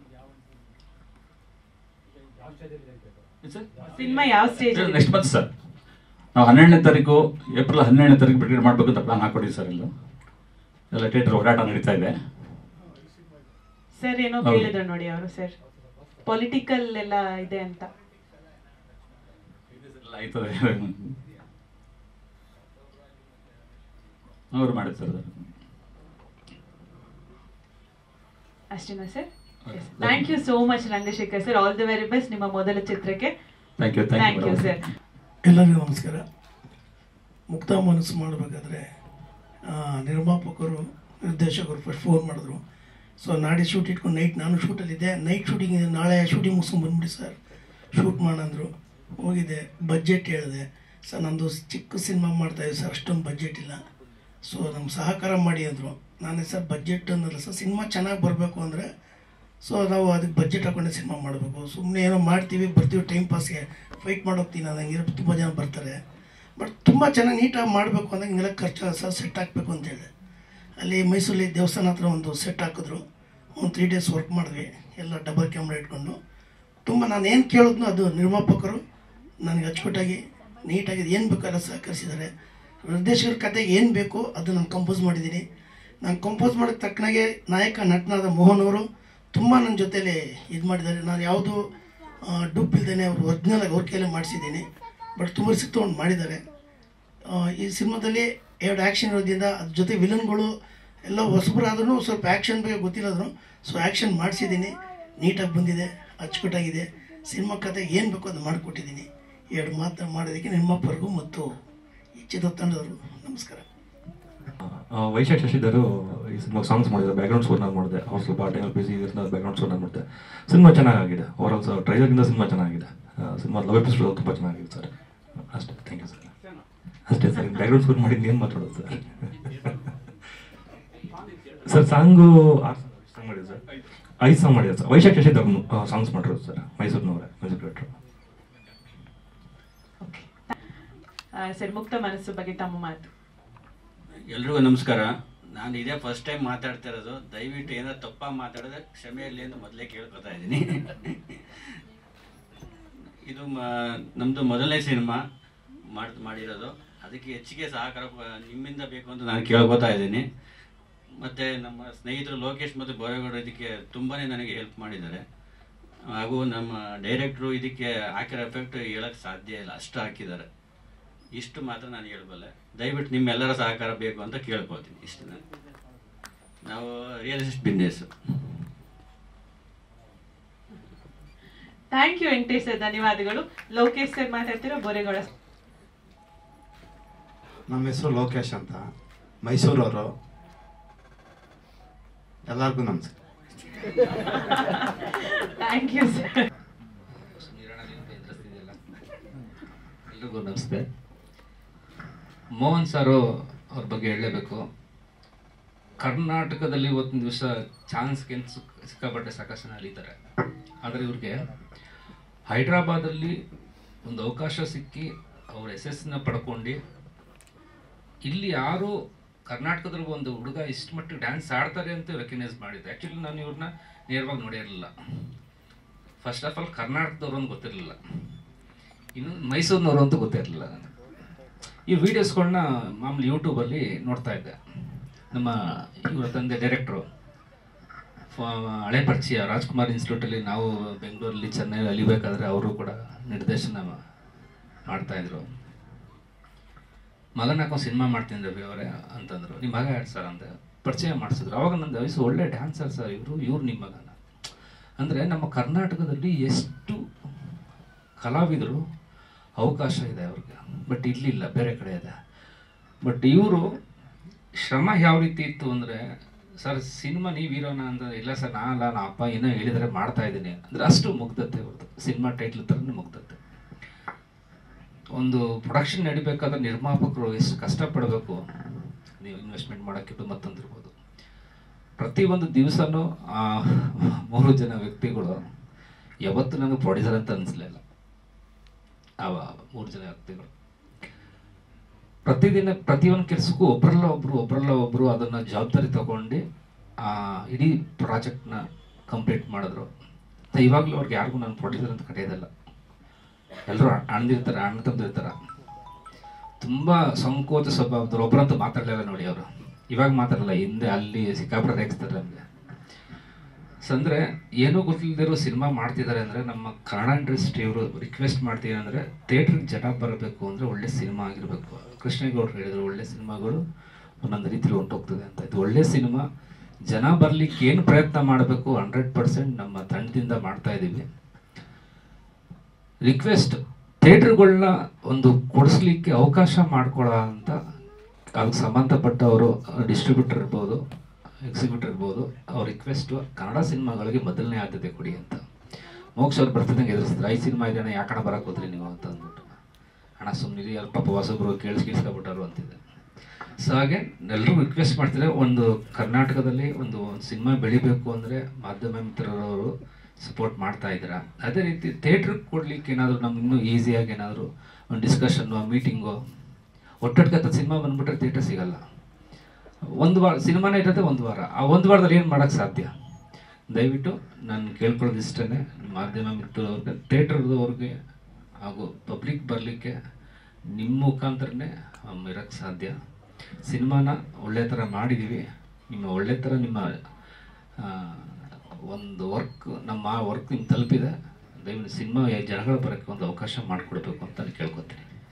ಸಿನಿಮಾ ಯಾವ ಸ್ಟೇಜ್ ನೆಕ್ಸ್ಟ್ ಮಂತ್ ಸರ್ ನಾವು ಹನ್ನೆರಡನೇ ತಾರೀಕು ಏಪ್ರಿಲ್ ಹನ್ನೆರಡನೇ ತಾರೀಕು ಬಿಡುಗಡೆ ಮಾಡಬೇಕು ಅಂತ ಪ್ಲಾನ್ ಹಾಕೊಂಡಿವಿ ಸರ್ ಇಲ್ಲ ಎಲ್ಲ ಥಿಯೇಟರ್ ಓಡಾಟ ನಡೀತಾ ಇದೆ ಸರ್ ಏನೋ ಹೌದು. ಕೇಳಿದ್ರು ನೋಡಿ ಅವರು ಸರ್ ಪೊಲಿಟಿಕಲ್ ಎಲ್ಲ ಇದೆ ಅಂತ ಎಲ್ಲ ಆಯ್ತದೆ ಅವ್ರು ಮಾಡಿರ್ತಾರೆ ಸರ್ ಅಷ್ಟೇನಾ sir Okay. Thank you so much Rangashekhar sir all the very best ನಿಮ್ಮ ಮೊದಲ ಚಿತ್ರಕ್ಕೆ thank you thank thank you you sir ಎಲ್ಲರಿಗೂ ನಮಸ್ಕಾರ ಮುಕ್ತ ಮನಸ್ಸು ಮಾಡಬೇಕಾದ್ರೆ ನಿರ್ಮಾಪಕರು ನಿರ್ದೇಶಕರು ಫಸ್ಟ್ ಫೋನ್ ಮಾಡಿದ್ರು ಸೊ ನಾಳೆ ಶೂಟ್ ಇಟ್ಕೊಂಡು ನೈಟ್ ನಾನು ಶೂಟಲ್ಲಿದ್ದೆ ನೈಟ್ ಶೂಟಿಂಗ್ ಇದೆ ನಾಳೆ ಶೂಟಿಂಗ್ ಮುಗಿಸ್ಕೊಂಡು ಬಂದ್ಬಿಡಿ ಸರ್ ಶೂಟ್ ಮಾಡಂದ್ರು ಹೋಗಿದ್ದೆ ಬಜೆಟ್ ಹೇಳಿದೆ ಸರ್ ನಂದು ಚಿಕ್ಕ ಸಿನಿಮಾ ಮಾಡ್ತಾಯಿದ್ದೆ ಸರ್ ಅಷ್ಟೊಂದು ಬಜೆಟ್ ಇಲ್ಲ ಸೊ ನಮ್ಗೆ ಸಹಕಾರ ಮಾಡಿ ಅಂದರು ನಾನೇ ಸರ್ ಬಜೆಟ್ ಅಂದಲ್ಲ ಸರ್ ಸಿನಿಮಾ ಚೆನ್ನಾಗಿ ಬರಬೇಕು ಅಂದರೆ ಸೊ ನಾವು ಅದಕ್ಕೆ ಬಜೆಟ್ ಹಾಕೊಂಡೆ ಸಿನಿಮಾ ಮಾಡಬೇಕು ಸುಮ್ಮನೆ ಏನೋ ಮಾಡ್ತೀವಿ ಬರ್ತೀವಿ ಟೈಮ್ ಪಾಸ್ಗೆ ಫೈಟ್ ಮಾಡೋಗ್ತೀನಿ ಅನ್ನಂಗಿರೋ ತುಂಬ ಜನ ಬರ್ತಾರೆ ಬಟ್ ತುಂಬ ಚೆನ್ನಾಗಿ ನೀಟಾಗಿ ಮಾಡಬೇಕು ಅಂದಾಗ ಹಿಂಗೆಲ್ಲ ಖರ್ಚು ಸಹ ಸೆಟ್ ಹಾಕಬೇಕು ಅಂತೇಳಿ ಅಲ್ಲಿ ಮೈಸೂರಲ್ಲಿ ದೇವಸ್ಥಾನ ಹತ್ರ ಒಂದು ಸೆಟ್ ಹಾಕಿದ್ರು ಒಂದು ತ್ರೀ ಡೇಸ್ ವರ್ಕ್ ಮಾಡಿದ್ವಿ ಎಲ್ಲ ಡಬಲ್ ಕ್ಯಾಮ್ರಾ ಇಟ್ಕೊಂಡು ತುಂಬ ನಾನು ಏನು ಕೇಳಿದ್ನೋ ಅದು ನಿರ್ಮಾಪಕರು ನನಗೆ ಅಚ್ಚುಕಟ್ಟಾಗಿ ನೀಟಾಗಿ ಏನು ಬೇಕೆಲ್ಲ ಸಹಕರಿಸಿದ್ದಾರೆ ನಿರ್ದೇಶಕರ ಕತೆಗೆ ಏನು ಬೇಕೋ ಅದು ನಾನು ಕಂಪೋಸ್ ಮಾಡಿದ್ದೀನಿ ನಾನು ಕಂಪೋಸ್ ಮಾಡಿದ ತಕ್ಕನಾಗೆ ನಾಯಕ ನಟನಾದ ಮೋಹನ್ ಅವರು ತುಂಬ ನನ್ನ ಜೊತೆಲಿ ಇದು ಮಾಡಿದ್ದಾರೆ ನಾನು ಯಾವುದು ಡುಪ್ ಇಲ್ದೇನೆ ಅವರು ಒರಿಜಿನಲ್ ಆಗಿ ಅವ್ರ ಕೈಲೇ ಮಾಡಿಸಿದ್ದೀನಿ ಬಟ್ ತುಂಬ ರಿಸ್ಕ್ ತೊಗೊಂಡು ಮಾಡಿದ್ದಾರೆ ಆ, ಈ ಸಿನಿಮಾದಲ್ಲಿ ಎರಡು ಆ್ಯಕ್ಷನ್ ಇರೋದ್ರಿಂದ ಅದ್ರ ಜೊತೆ ವಿಲನ್ಗಳು ಎಲ್ಲ ಹೊಸಬರಾದ್ರೂ ಸ್ವಲ್ಪ ಆ್ಯಕ್ಷನ್ ಬಗ್ಗೆ ಗೊತ್ತಿಲ್ಲದ್ರು ಸೊ ಆ್ಯಕ್ಷನ್ ಮಾಡಿಸಿದ್ದೀನಿ ನೀಟಾಗಿ ಬಂದಿದೆ ಅಚ್ಚುಕಟ್ಟಾಗಿದೆ ಸಿನಿಮಾ ಕತೆ ಏನು ಬೇಕೋ ಅದು ಮಾಡಿಕೊಟ್ಟಿದ್ದೀನಿ ಎರಡು ಮಾತು ಮಾಡೋದಕ್ಕೆ ನಿಮ್ಮಪ್ಪರಿಗೂ ಮತ್ತು ಈ ಚಿತ್ರ ತಂಡದವರು ನಮಸ್ಕಾರ ಆ, ವೈಶಾಖ್ ಶಶಿಧರು ಈ ಸಿನಿಮಾ ಸಾಂಗ್ಸ್ ಮಾಡಿದ್ದಾರೆ ಬ್ಯಾಕ್ಗ್ರೌಂಡ್ ಸ್ಕೋರ್ ನಾನು ಮಾಡಿದೆ ಅವ್ರು ಸ್ವಲ್ಪ ಆ ಟೈಮಲ್ಲಿ ಬಿಸಿ ಇರೋದ್ರಿಂದ ಬ್ಯಾಕ್ಗ್ರೌಂಡ್ ಸ್ಕೋರ್ ನಾನು ಮಾಡಿದೆ ಸಿನಿಮಾ ಚೆನ್ನಾಗಿದೆ ಓವರ್ ಆಲ್ ಟ್ರೈಲರ್ಗಿಂತ ಸಿನಿಮಾ ಚೆನ್ನಾಗಿದೆ ಸಿನಿಮಾ ಲವ್ ಎಪಿಸೋಡ್ ತುಂಬ ಚೆನ್ನಾಗಿದೆ ಸರ್ ಅಷ್ಟೇ ಥ್ಯಾಂಕ್ ಯು ಸರ್ ಅಷ್ಟೇ ಸರ್ ಬ್ಯಾಕ್ಗ್ರೌಂಡ್ ಸ್ಕೋರ್ ಮಾಡಿದ್ದು ಏನು ಮಾತಾಡೋದು ಸರ್ ಸರ್ ಸಾಂಗು ಸಾಂಗ್ ಮಾಡಿದೆ ಸರ್ ಐದು ಸಾಂಗ್ ಮಾಡಿದೆ ಸರ್ ವೈಶಾಖ್ ಶಶಿಧರ್ ಸಾಂಗ್ಸ್ ಮಾಡಿರೋದು ಸರ್ ಮೈಸೂರಿನವರೇ music director sir Mukta Manassu ಬಗ್ಗೆ ತಮ್ಮ ಮಾತು ಎಲ್ರಿಗೂ ನಮಸ್ಕಾರ ನಾನು ಇದೇ ಫಸ್ಟ್ ಟೈಮ್ ಮಾತಾಡ್ತಾ ಇರೋದು ದಯವಿಟ್ಟು ಏನಾದ್ರು ತಪ್ಪಾಗಿ ಮಾತಾಡಿದ್ರೆ ಕ್ಷಮೆ ಇರಲಿ ಅಂತ ಮೊದಲೇ ಕೇಳ್ಕೊತಾ ಇದ್ದೀನಿ ಇದು ಮ- ನಮ್ಮದು ಮೊದಲನೇ ಸಿನಿಮಾ ಮಾಡಿ ಮಾಡಿರೋದು ಅದಕ್ಕೆ ಹೆಚ್ಚಿಗೆ ಸಹಕಾರ ಪ- ನಿಮ್ಮಿಂದ ಬೇಕು ಅಂತ ನಾನು ಕೇಳ್ಕೊತಾ ಇದ್ದೀನಿ ಮತ್ತು ನಮ್ಮ ಸ್ನೇಹಿತರು ಲೋಕೇಶ್ ಮತ್ತು ಬೋರೇಗೌಡ ಇದಕ್ಕೆ ತುಂಬಾ ನನಗೆ ಹೆಲ್ಪ್ ಮಾಡಿದ್ದಾರೆ ಹಾಗೂ ನಮ್ಮ ಡೈರೆಕ್ಟ್ರು ಇದಕ್ಕೆ ಹಾಕಿರೋ ಎಫೆಕ್ಟ್ ಹೇಳಕ್ಕೆ ಸಾಧ್ಯ ಇಲ್ಲ ಅಷ್ಟು ಹಾಕಿದ್ದಾರೆ ಇಷ್ಟು ಮಾತ್ರ ನಾನು ಹೇಳ್ಬಲ್ಲೆ ದಯವಿಟ್ಟು ನಿಮ್ಮೆಲ್ಲರ ಸಹಕಾರ ಬೇಕು ಅಂತ ಕೇಳ್ಕೊಳ್ತೀನಿ ಇಷ್ಟು ನಾನು ನಾವು real estate business thank you Venkatesh sir ಧನ್ಯವಾದಗಳು ಲೋಕೇಶ್ ಸರ್ ಮಾತಾಡ್ತಿರೋ ಬೋರೇಗೌಡ ನಮ್ಮ ಹೆಸರು ಲೋಕೇಶ್ ಅಂತ ಮೈಸೂರವರು ಎಲ್ಲರಿಗೂ ನಮಸ್ಕಾರ ಥ್ಯಾಂಕ್ ಯು ಸರ್ ಎಲ್ರಿಗೂ ನಮಸ್ತೆ ಮೋಹನ್ ಸಾರು ಅವ್ರ ಬಗ್ಗೆ ಹೇಳಲೇಬೇಕು ಕರ್ನಾಟಕದಲ್ಲಿ ಇವತ್ತಿನ ದಿವಸ ಚಾನ್ಸ್ಗೆ ಅಂತ ಸಿಕ್ ಸಿಕ್ಕಾಪಟ್ಟೆ ಸಾಕಷ್ಟು ಜನ ಅಲಿತಾರೆ ಆದರೆ ಇವ್ರಿಗೆ ಹೈದ್ರಾಬಾದಲ್ಲಿ ಒಂದು ಅವಕಾಶ ಸಿಕ್ಕಿ ಅವ್ರ ಯಶಸ್ಸನ್ನ ಪಡ್ಕೊಂಡು ಇಲ್ಲಿ ಯಾರು ಕರ್ನಾಟಕದಲ್ಲಿ ಒಂದು ಹುಡುಗ ಇಷ್ಟು ಮಟ್ಟಿಗೆ ಡ್ಯಾನ್ಸ್ ಆಡ್ತಾರೆ ಅಂತ ರೆಕಗ್ನೈಸ್ ಮಾಡಿದ್ದೆ ಆ್ಯಕ್ಚುಲಿ ನಾನು ಇವ್ರನ್ನ ನೇರವಾಗಿ ನೋಡಿರಲಿಲ್ಲ ಫಸ್ಟ್ ಆಫ್ ಆಲ್ ಕರ್ನಾಟಕದವ್ರು ಅಂತ ಗೊತ್ತಿರಲಿಲ್ಲ ಇನ್ನು ಮೈಸೂರಿನವರು ಅಂತ ಗೊತ್ತಿರಲಿಲ್ಲ ನನಗೆ ಈ ವಿಡಿಯೋಸ್ಗಳನ್ನ ಮಾಮೂಲಿ ಯೂಟ್ಯೂಬಲ್ಲಿ ನೋಡ್ತಾ ಇದ್ದೆ ನಮ್ಮ ಇವರ ತಂದೆ ಡೈರೆಕ್ಟ್ರು ಹಳೆ ಪರಿಚಯ ರಾಜ್ಕುಮಾರ್ ಇನ್ಸ್ಟಿಟ್ಯೂಟಲ್ಲಿ ನಾವು ಬೆಂಗಳೂರಲ್ಲಿ ಚೆನ್ನೈಲಿ ಅಲಿಬೇಕಾದ್ರೆ ಅವರು ಕೂಡ ನಿರ್ದೇಶನ ಮಾಡ್ತಾಯಿದ್ರು ಮಗನ ಹಾಕೊಂಡು ಸಿನಿಮಾ ಮಾಡ್ತೀನಿ ರವಿ ಅವರೇ ಅಂತಂದ್ರು ನಿಮ್ಮ ಮಗ ಯಾರು ಸರ್ ಅಂತ ಪರಿಚಯ ಮಾಡಿಸಿದ್ರು ಅವಾಗ ನನ್ನ ವಯಸ್ಸು ಒಳ್ಳೆ ಡ್ಯಾನ್ಸರ್ ಸರ್ ಇವರು ಇವ್ರು ನಿಮ್ಮ ಮಗನ ಅಂದರೆ ನಮ್ಮ ಕರ್ನಾಟಕದಲ್ಲಿ ಎಷ್ಟು ಕಲಾವಿದರು ಅವಕಾಶ ಇದೆ ಅವ್ರಿಗೆ ಬಟ್ ಇಲ್ಲಿಲ್ಲ ಬೇರೆ ಕಡೆ ಇದೆ ಬಟ್ ಇವರು ಶ್ರಮ ಯಾವ ರೀತಿ ಇತ್ತು ಅಂದರೆ ಸರ್ ಸಿನಿಮಾ ನೀವು ಹೀರೋನ ಅಂತ ಇಲ್ಲ ಸರ್ ನಾನಲ್ಲ ನಾ ಅಪ್ಪ ಏನೋ ಹೇಳಿದರೆ ಮಾಡ್ತಾ ಇದ್ದೀನಿ ಅಂದರೆ ಅಷ್ಟು ಮುಗ್ಧತೆ ಅವ್ರದ್ದು ಸಿನಿಮಾ ಟೈಟ್ಲ್ ಥರನೇ ಮುಗ್ಧತೆ ಒಂದು ಪ್ರೊಡಕ್ಷನ್ ನಡಿಬೇಕಾದ್ರೆ ನಿರ್ಮಾಪಕರು ಎಷ್ಟು ಕಷ್ಟಪಡಬೇಕು ನೀವು ಇನ್ವೆಸ್ಟ್ಮೆಂಟ್ ಮಾಡೋಕ್ಕಿಟ್ಟು ಮತ್ತೊಂದಿರ್ಬೋದು ಪ್ರತಿಯೊಂದು ದಿವಸನೂ ಆ ಮೂರು ಜನ ವ್ಯಕ್ತಿಗಳು ಯಾವತ್ತೂ ನನಗೆ ಪ್ರೊಡ್ಯೂಸರ್ ಅಂತ ಅನಿಸ್ಲಿಲ್ಲ ಅವ ಮೂರು ಜನ ವ್ಯಕ್ತಿಗಳು ಪ್ರತಿದಿನ ಪ್ರತಿಯೊಂದು ಕೆಲಸಕ್ಕೂ ಒಬ್ಬರಲ್ಲ ಒಬ್ರು ಒಬ್ಬರಲ್ಲ ಒಬ್ರು ಅದನ್ನ ಜವಾಬ್ದಾರಿ ತಗೊಂಡು ಆ ಇಡೀ ಪ್ರಾಜೆಕ್ಟ್ನ ಕಂಪ್ಲೀಟ್ ಮಾಡಿದ್ರು ಇವಾಗಲೂ ಅವ್ರಿಗೆ ಯಾರಿಗೂ ನಾನು ಪ್ರೊಡ್ಯೂಸರ್ ಅಂತ ಕರೆಯೋದಲ್ಲ ಎಲ್ಲರೂ ಅಣ್ಣದಿರ್ತಾರೆ ಅಣ್ಣ ತಮ್ಮದಿರ್ತಾರೆ ತುಂಬ ಸಂಕೋಚ ಸ್ವಭಾವದವ್ರು ಒಬ್ಬರಂತೂ ಮಾತಾಡಲಿಲ್ಲ ನೋಡಿ ಅವರು ಇವಾಗ ಮಾತಾಡಲ್ಲ ಹಿಂದೆ ಅಲ್ಲಿ ಸಿಕ್ಕಾಪಟ್ಟೆ ರೇಗಿಸ್ತಾರೆ ನಮಗೆ ಸೊ ಅಂದರೆ ಏನೂ ಗೊತ್ತಿಲ್ಲದಿರೋ ಸಿನಿಮಾ ಮಾಡ್ತಿದ್ದಾರೆ ಅಂದರೆ ನಮ್ಮ ಕನ್ನಡ ಇಂಡಸ್ಟ್ರಿ ಅವರು ರಿಕ್ವೆಸ್ಟ್ ಮಾಡ್ತೀವಿ ಅಂದರೆ ಥಿಯೇಟ್ರಿಗೆ ಜನ ಬರಬೇಕು ಅಂದರೆ ಒಳ್ಳೆ ಸಿನಿಮಾ ಆಗಿರಬೇಕು ಕೃಷ್ಣೇಗೌಡರು ಹೇಳಿದ್ರು ಒಳ್ಳೆ ಸಿನಿಮಾಗಳು ಒಂದೊಂದು ರೀತಿಲಿ ಹೊಂಟೋಗ್ತದೆ ಅಂತ ಇದು ಒಳ್ಳೆ ಸಿನಿಮಾ ಜನ ಬರ್ಲಿಕ್ಕೆ ಏನು ಪ್ರಯತ್ನ ಮಾಡಬೇಕು ಹಂಡ್ರೆಡ್ ಪರ್ಸೆಂಟ್ ನಮ್ಮ ತಂಡದಿಂದ ಮಾಡ್ತಾ ಇದ್ದೀವಿ ರಿಕ್ವೆಸ್ಟ್ ಥಿಯೇಟ್ರ್ಗಳನ್ನ ಒಂದು ಕೊಡಿಸ್ಲಿಕ್ಕೆ ಅವಕಾಶ ಮಾಡ್ಕೊಳ್ಳೋ ಅಂತ ಅದಕ್ಕೆ ಸಂಬಂಧಪಟ್ಟವರು ಡಿಸ್ಟ್ರಿಬ್ಯೂಟರ್ ಇರ್ಬೋದು ಎಕ್ಸಿಕ್ಯೂಟರ್ ಇರ್ಬೋದು ಅವ್ರ ರಿಕ್ವೆಸ್ಟು ಕನ್ನಡ ಸಿನಿಮಾಗಳಿಗೆ ಮೊದಲನೇ ಆದ್ಯತೆ ಕೊಡಿ ಅಂತ ಮೋಕ್ಷ ಅವ್ರು ಬರ್ತಿದ್ದಂಗೆ ಎದುರಿಸಿದ್ರು ಐದು ಸಿನಿಮಾ ಇದೆ ಯಾಕಣ ಬರಕ್ಕೆ ಹೋದ್ರಿ ನೀವು ಅಂತ ಅಂದ್ಬಿಟ್ಟು ಹಣ ಸುಮ್ಮನಿರಿ ಅಲ್ಲಿ ಪಾಪ ಹೊಸಬ್ರು ಕೇಳಿಸ್ ಕೇಳಿಸ್ಕೊಬಿಟ್ಟಾರು ಅಂತಿದ್ದೆ ಸೊ ಹಾಗೆ ಎಲ್ಲರೂ ರಿಕ್ವೆಸ್ಟ್ ಮಾಡ್ತಾರೆ ಒಂದು ಕರ್ನಾಟಕದಲ್ಲಿ ಒಂದು ಸಿನಿಮಾ ಬೆಳಿಬೇಕು ಅಂದರೆ ಮಾಧ್ಯಮ ಮಿತ್ರರವರು ಸಪೋರ್ಟ್ ಮಾಡ್ತಾ ಇದ್ದೀರಾ ಅದೇ ರೀತಿ ಥಿಯೇಟ್ರಿಗೆ ಕೊಡ್ಲಿಕ್ಕೆ ಏನಾದರೂ ನಮ್ಗೆ ಇನ್ನೂ ಈಸಿಯಾಗಿ ಏನಾದರೂ ಒಂದು ಡಿಸ್ಕಷನ್ನು ಮೀಟಿಂಗು ಒಟ್ಟೊಟ್ಟಿಗೆ ಸಿನಿಮಾ ಬಂದ್ಬಿಟ್ರೆ ಥಿಯೇಟರ್ ಸಿಗಲ್ಲ ಒಂದು ವಾರ ಸಿನಿಮಾನೇ ಇರೋದೇ ಒಂದು ವಾರ ಆ ಒಂದು ವಾರದಲ್ಲಿ ಏನು ಮಾಡೋಕ್ಕೆ ಸಾಧ್ಯ ದಯವಿಟ್ಟು ನಾನು ಕೇಳ್ಕೊಳ್ಳೋದು ಇಷ್ಟೇ ಮಾಧ್ಯಮ ಮಿತ್ರವ್ರಿಗೆ ಥಿಯೇಟ್ರದವ್ರಿಗೆ ಹಾಗೂ ಪಬ್ಲಿಕ್ ಬರಲಿಕ್ಕೆ ನಿಮ್ಮ ಮುಖಾಂತರನೇ ಇರೋಕ್ಕೆ ಸಾಧ್ಯ ಸಿನಿಮಾನ ಒಳ್ಳೆ ಥರ ಮಾಡಿದ್ದೀವಿ ನಿಮ್ಮ ಒಳ್ಳೆ ಥರ ನಿಮ್ಮ ಆ, ಒಂದು ವರ್ಕ್ ನಮ್ಮ ವರ್ಕ್ ನಿಮ್ಗೆ ತಲುಪಿದೆ ದಯವಿಟ್ಟು ಸಿನಿಮಾ ಜನಗಳು ಬರೋಕ್ಕೆ ಒಂದು ಅವಕಾಶ ಮಾಡಿಕೊಡ್ಬೇಕು ಅಂತ ನಾನು ಕೇಳ್ಕೊತೀನಿ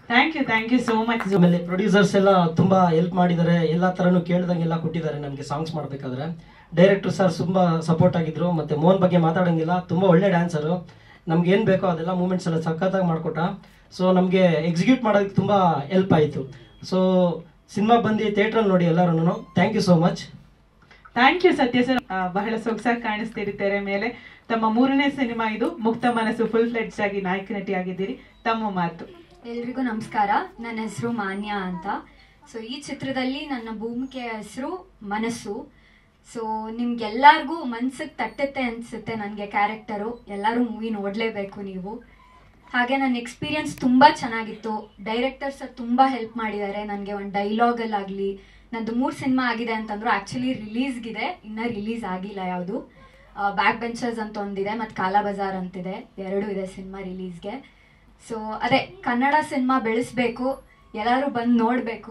thank you thank you so much ಆಮೇಲೆ ಪ್ರೊಡ್ಯೂಸರ್ಸ್ ಎಲ್ಲ ತುಂಬಾ ಹೆಲ್ಪ್ ಮಾಡಿದ್ದಾರೆ ಎಲ್ಲ ತರನು ಕೇಳ್ದಂಗೆಲ್ಲ ಕೊಟ್ಟಿದ್ದಾರೆ ನಮಗೆ ಸಾಂಗ್ಸ್ ಮಾಡಬೇಕಾದ್ರೆ ಡೈರೆಕ್ಟರ್ ಸರ್ ತುಂಬಾ ಸಪೋರ್ಟ್ ಆಗಿದ್ರು ಮತ್ತೆ ಮೋಹನ್ ಬಗ್ಗೆ ಮಾತಾಡಂಗಿಲ್ಲ ತುಂಬಾ ಒಳ್ಳೆ ಡ್ಯಾನ್ಸರು ನಮ್ಗೆ ಏನ್ ಬೇಕೋ ಅದೆಲ್ಲ ಮೂಮೆಂಟ್ಸ್ ಎಲ್ಲ ಸಖತ್ತಾಗಿ ಮಾಡ್ಕೊಟ್ಟ ಸೊ ನಮಗೆ ಎಕ್ಸಿಕ್ಯೂಟ್ ಮಾಡೋದಕ್ಕೆ ತುಂಬಾ ಹೆಲ್ಪ್ ಆಯಿತು ಸೊ ಸಿನಿಮಾ ಬಂದು ಥಿಯೇಟ್ರಲ್ಲಿ ನೋಡಿ ಎಲ್ಲರೂ thank you so much thank you Satya sir ಆ, ಬಹಳ ಸೊಗಸಾಗಿ ಕಾಣಿಸ್ತೀರಿ ತೆರೆ ಮೇಲೆ ತಮ್ಮ ಮೂರನೇ ಸಿನಿಮಾ ಇದು ಮುಕ್ತ ಮನಸ್ಸು ಫುಲ್ ಫ್ಲೆಡ್ಜ್ ಆಗಿ ನಾಯಕ ನಟಿ ಆಗಿದ್ದೀರಿ ತಮ್ಮ ಮಾತು ಎಲ್ರಿಗೂ ನಮಸ್ಕಾರ ನನ್ನ ಹೆಸರು ಮಾನ್ಯ ಅಂತ ಸೊ ಈ ಚಿತ್ರದಲ್ಲಿ ನನ್ನ ಭೂಮಿಕೆಯ ಹೆಸರು ಮನಸ್ಸು ಸೊ ನಿಮ್ಗೆಲ್ಲರಿಗೂ ಮನ್ಸಿಗೆ ತಟ್ಟುತ್ತೆ ಅನ್ಸುತ್ತೆ ನನಗೆ ಕ್ಯಾರೆಕ್ಟರು ಎಲ್ಲರೂ ಮೂವಿ ನೋಡಲೇಬೇಕು ನೀವು ಹಾಗೆ ನನ್ನ ಎಕ್ಸ್ಪೀರಿಯನ್ಸ್ ತುಂಬ ಚೆನ್ನಾಗಿತ್ತು ಡೈರೆಕ್ಟರ್ ಸರ್ ತುಂಬ ಹೆಲ್ಪ್ ಮಾಡಿದ್ದಾರೆ ನನಗೆ ಒಂದು ಡೈಲಾಗಲ್ಲಾಗಲಿ ನಂದು ಮೂರು ಸಿನಿಮಾ ಆಗಿದೆ ಅಂತಂದ್ರು ಆ್ಯಕ್ಚುಲಿ ರಿಲೀಸ್ಗಿದೆ ಇನ್ನೂ ರಿಲೀಸ್ ಆಗಿಲ್ಲ ಯಾವುದು ಬ್ಯಾಕ್ ಬೆಂಚರ್ಸ್ ಅಂತ ಒಂದಿದೆ ಮತ್ತು ಕಾಲಾ ಬಜಾರ್ ಅಂತಿದೆ ಎರಡೂ ಇದೆ ಸಿನಿಮಾ ರಿಲೀಸ್ಗೆ ಸೊ ಅದೇ ಕನ್ನಡ ಸಿನಿಮಾ ಬೆಳೆಸ್ಬೇಕು ಎಲ್ಲರೂ ಬಂದು ನೋಡಬೇಕು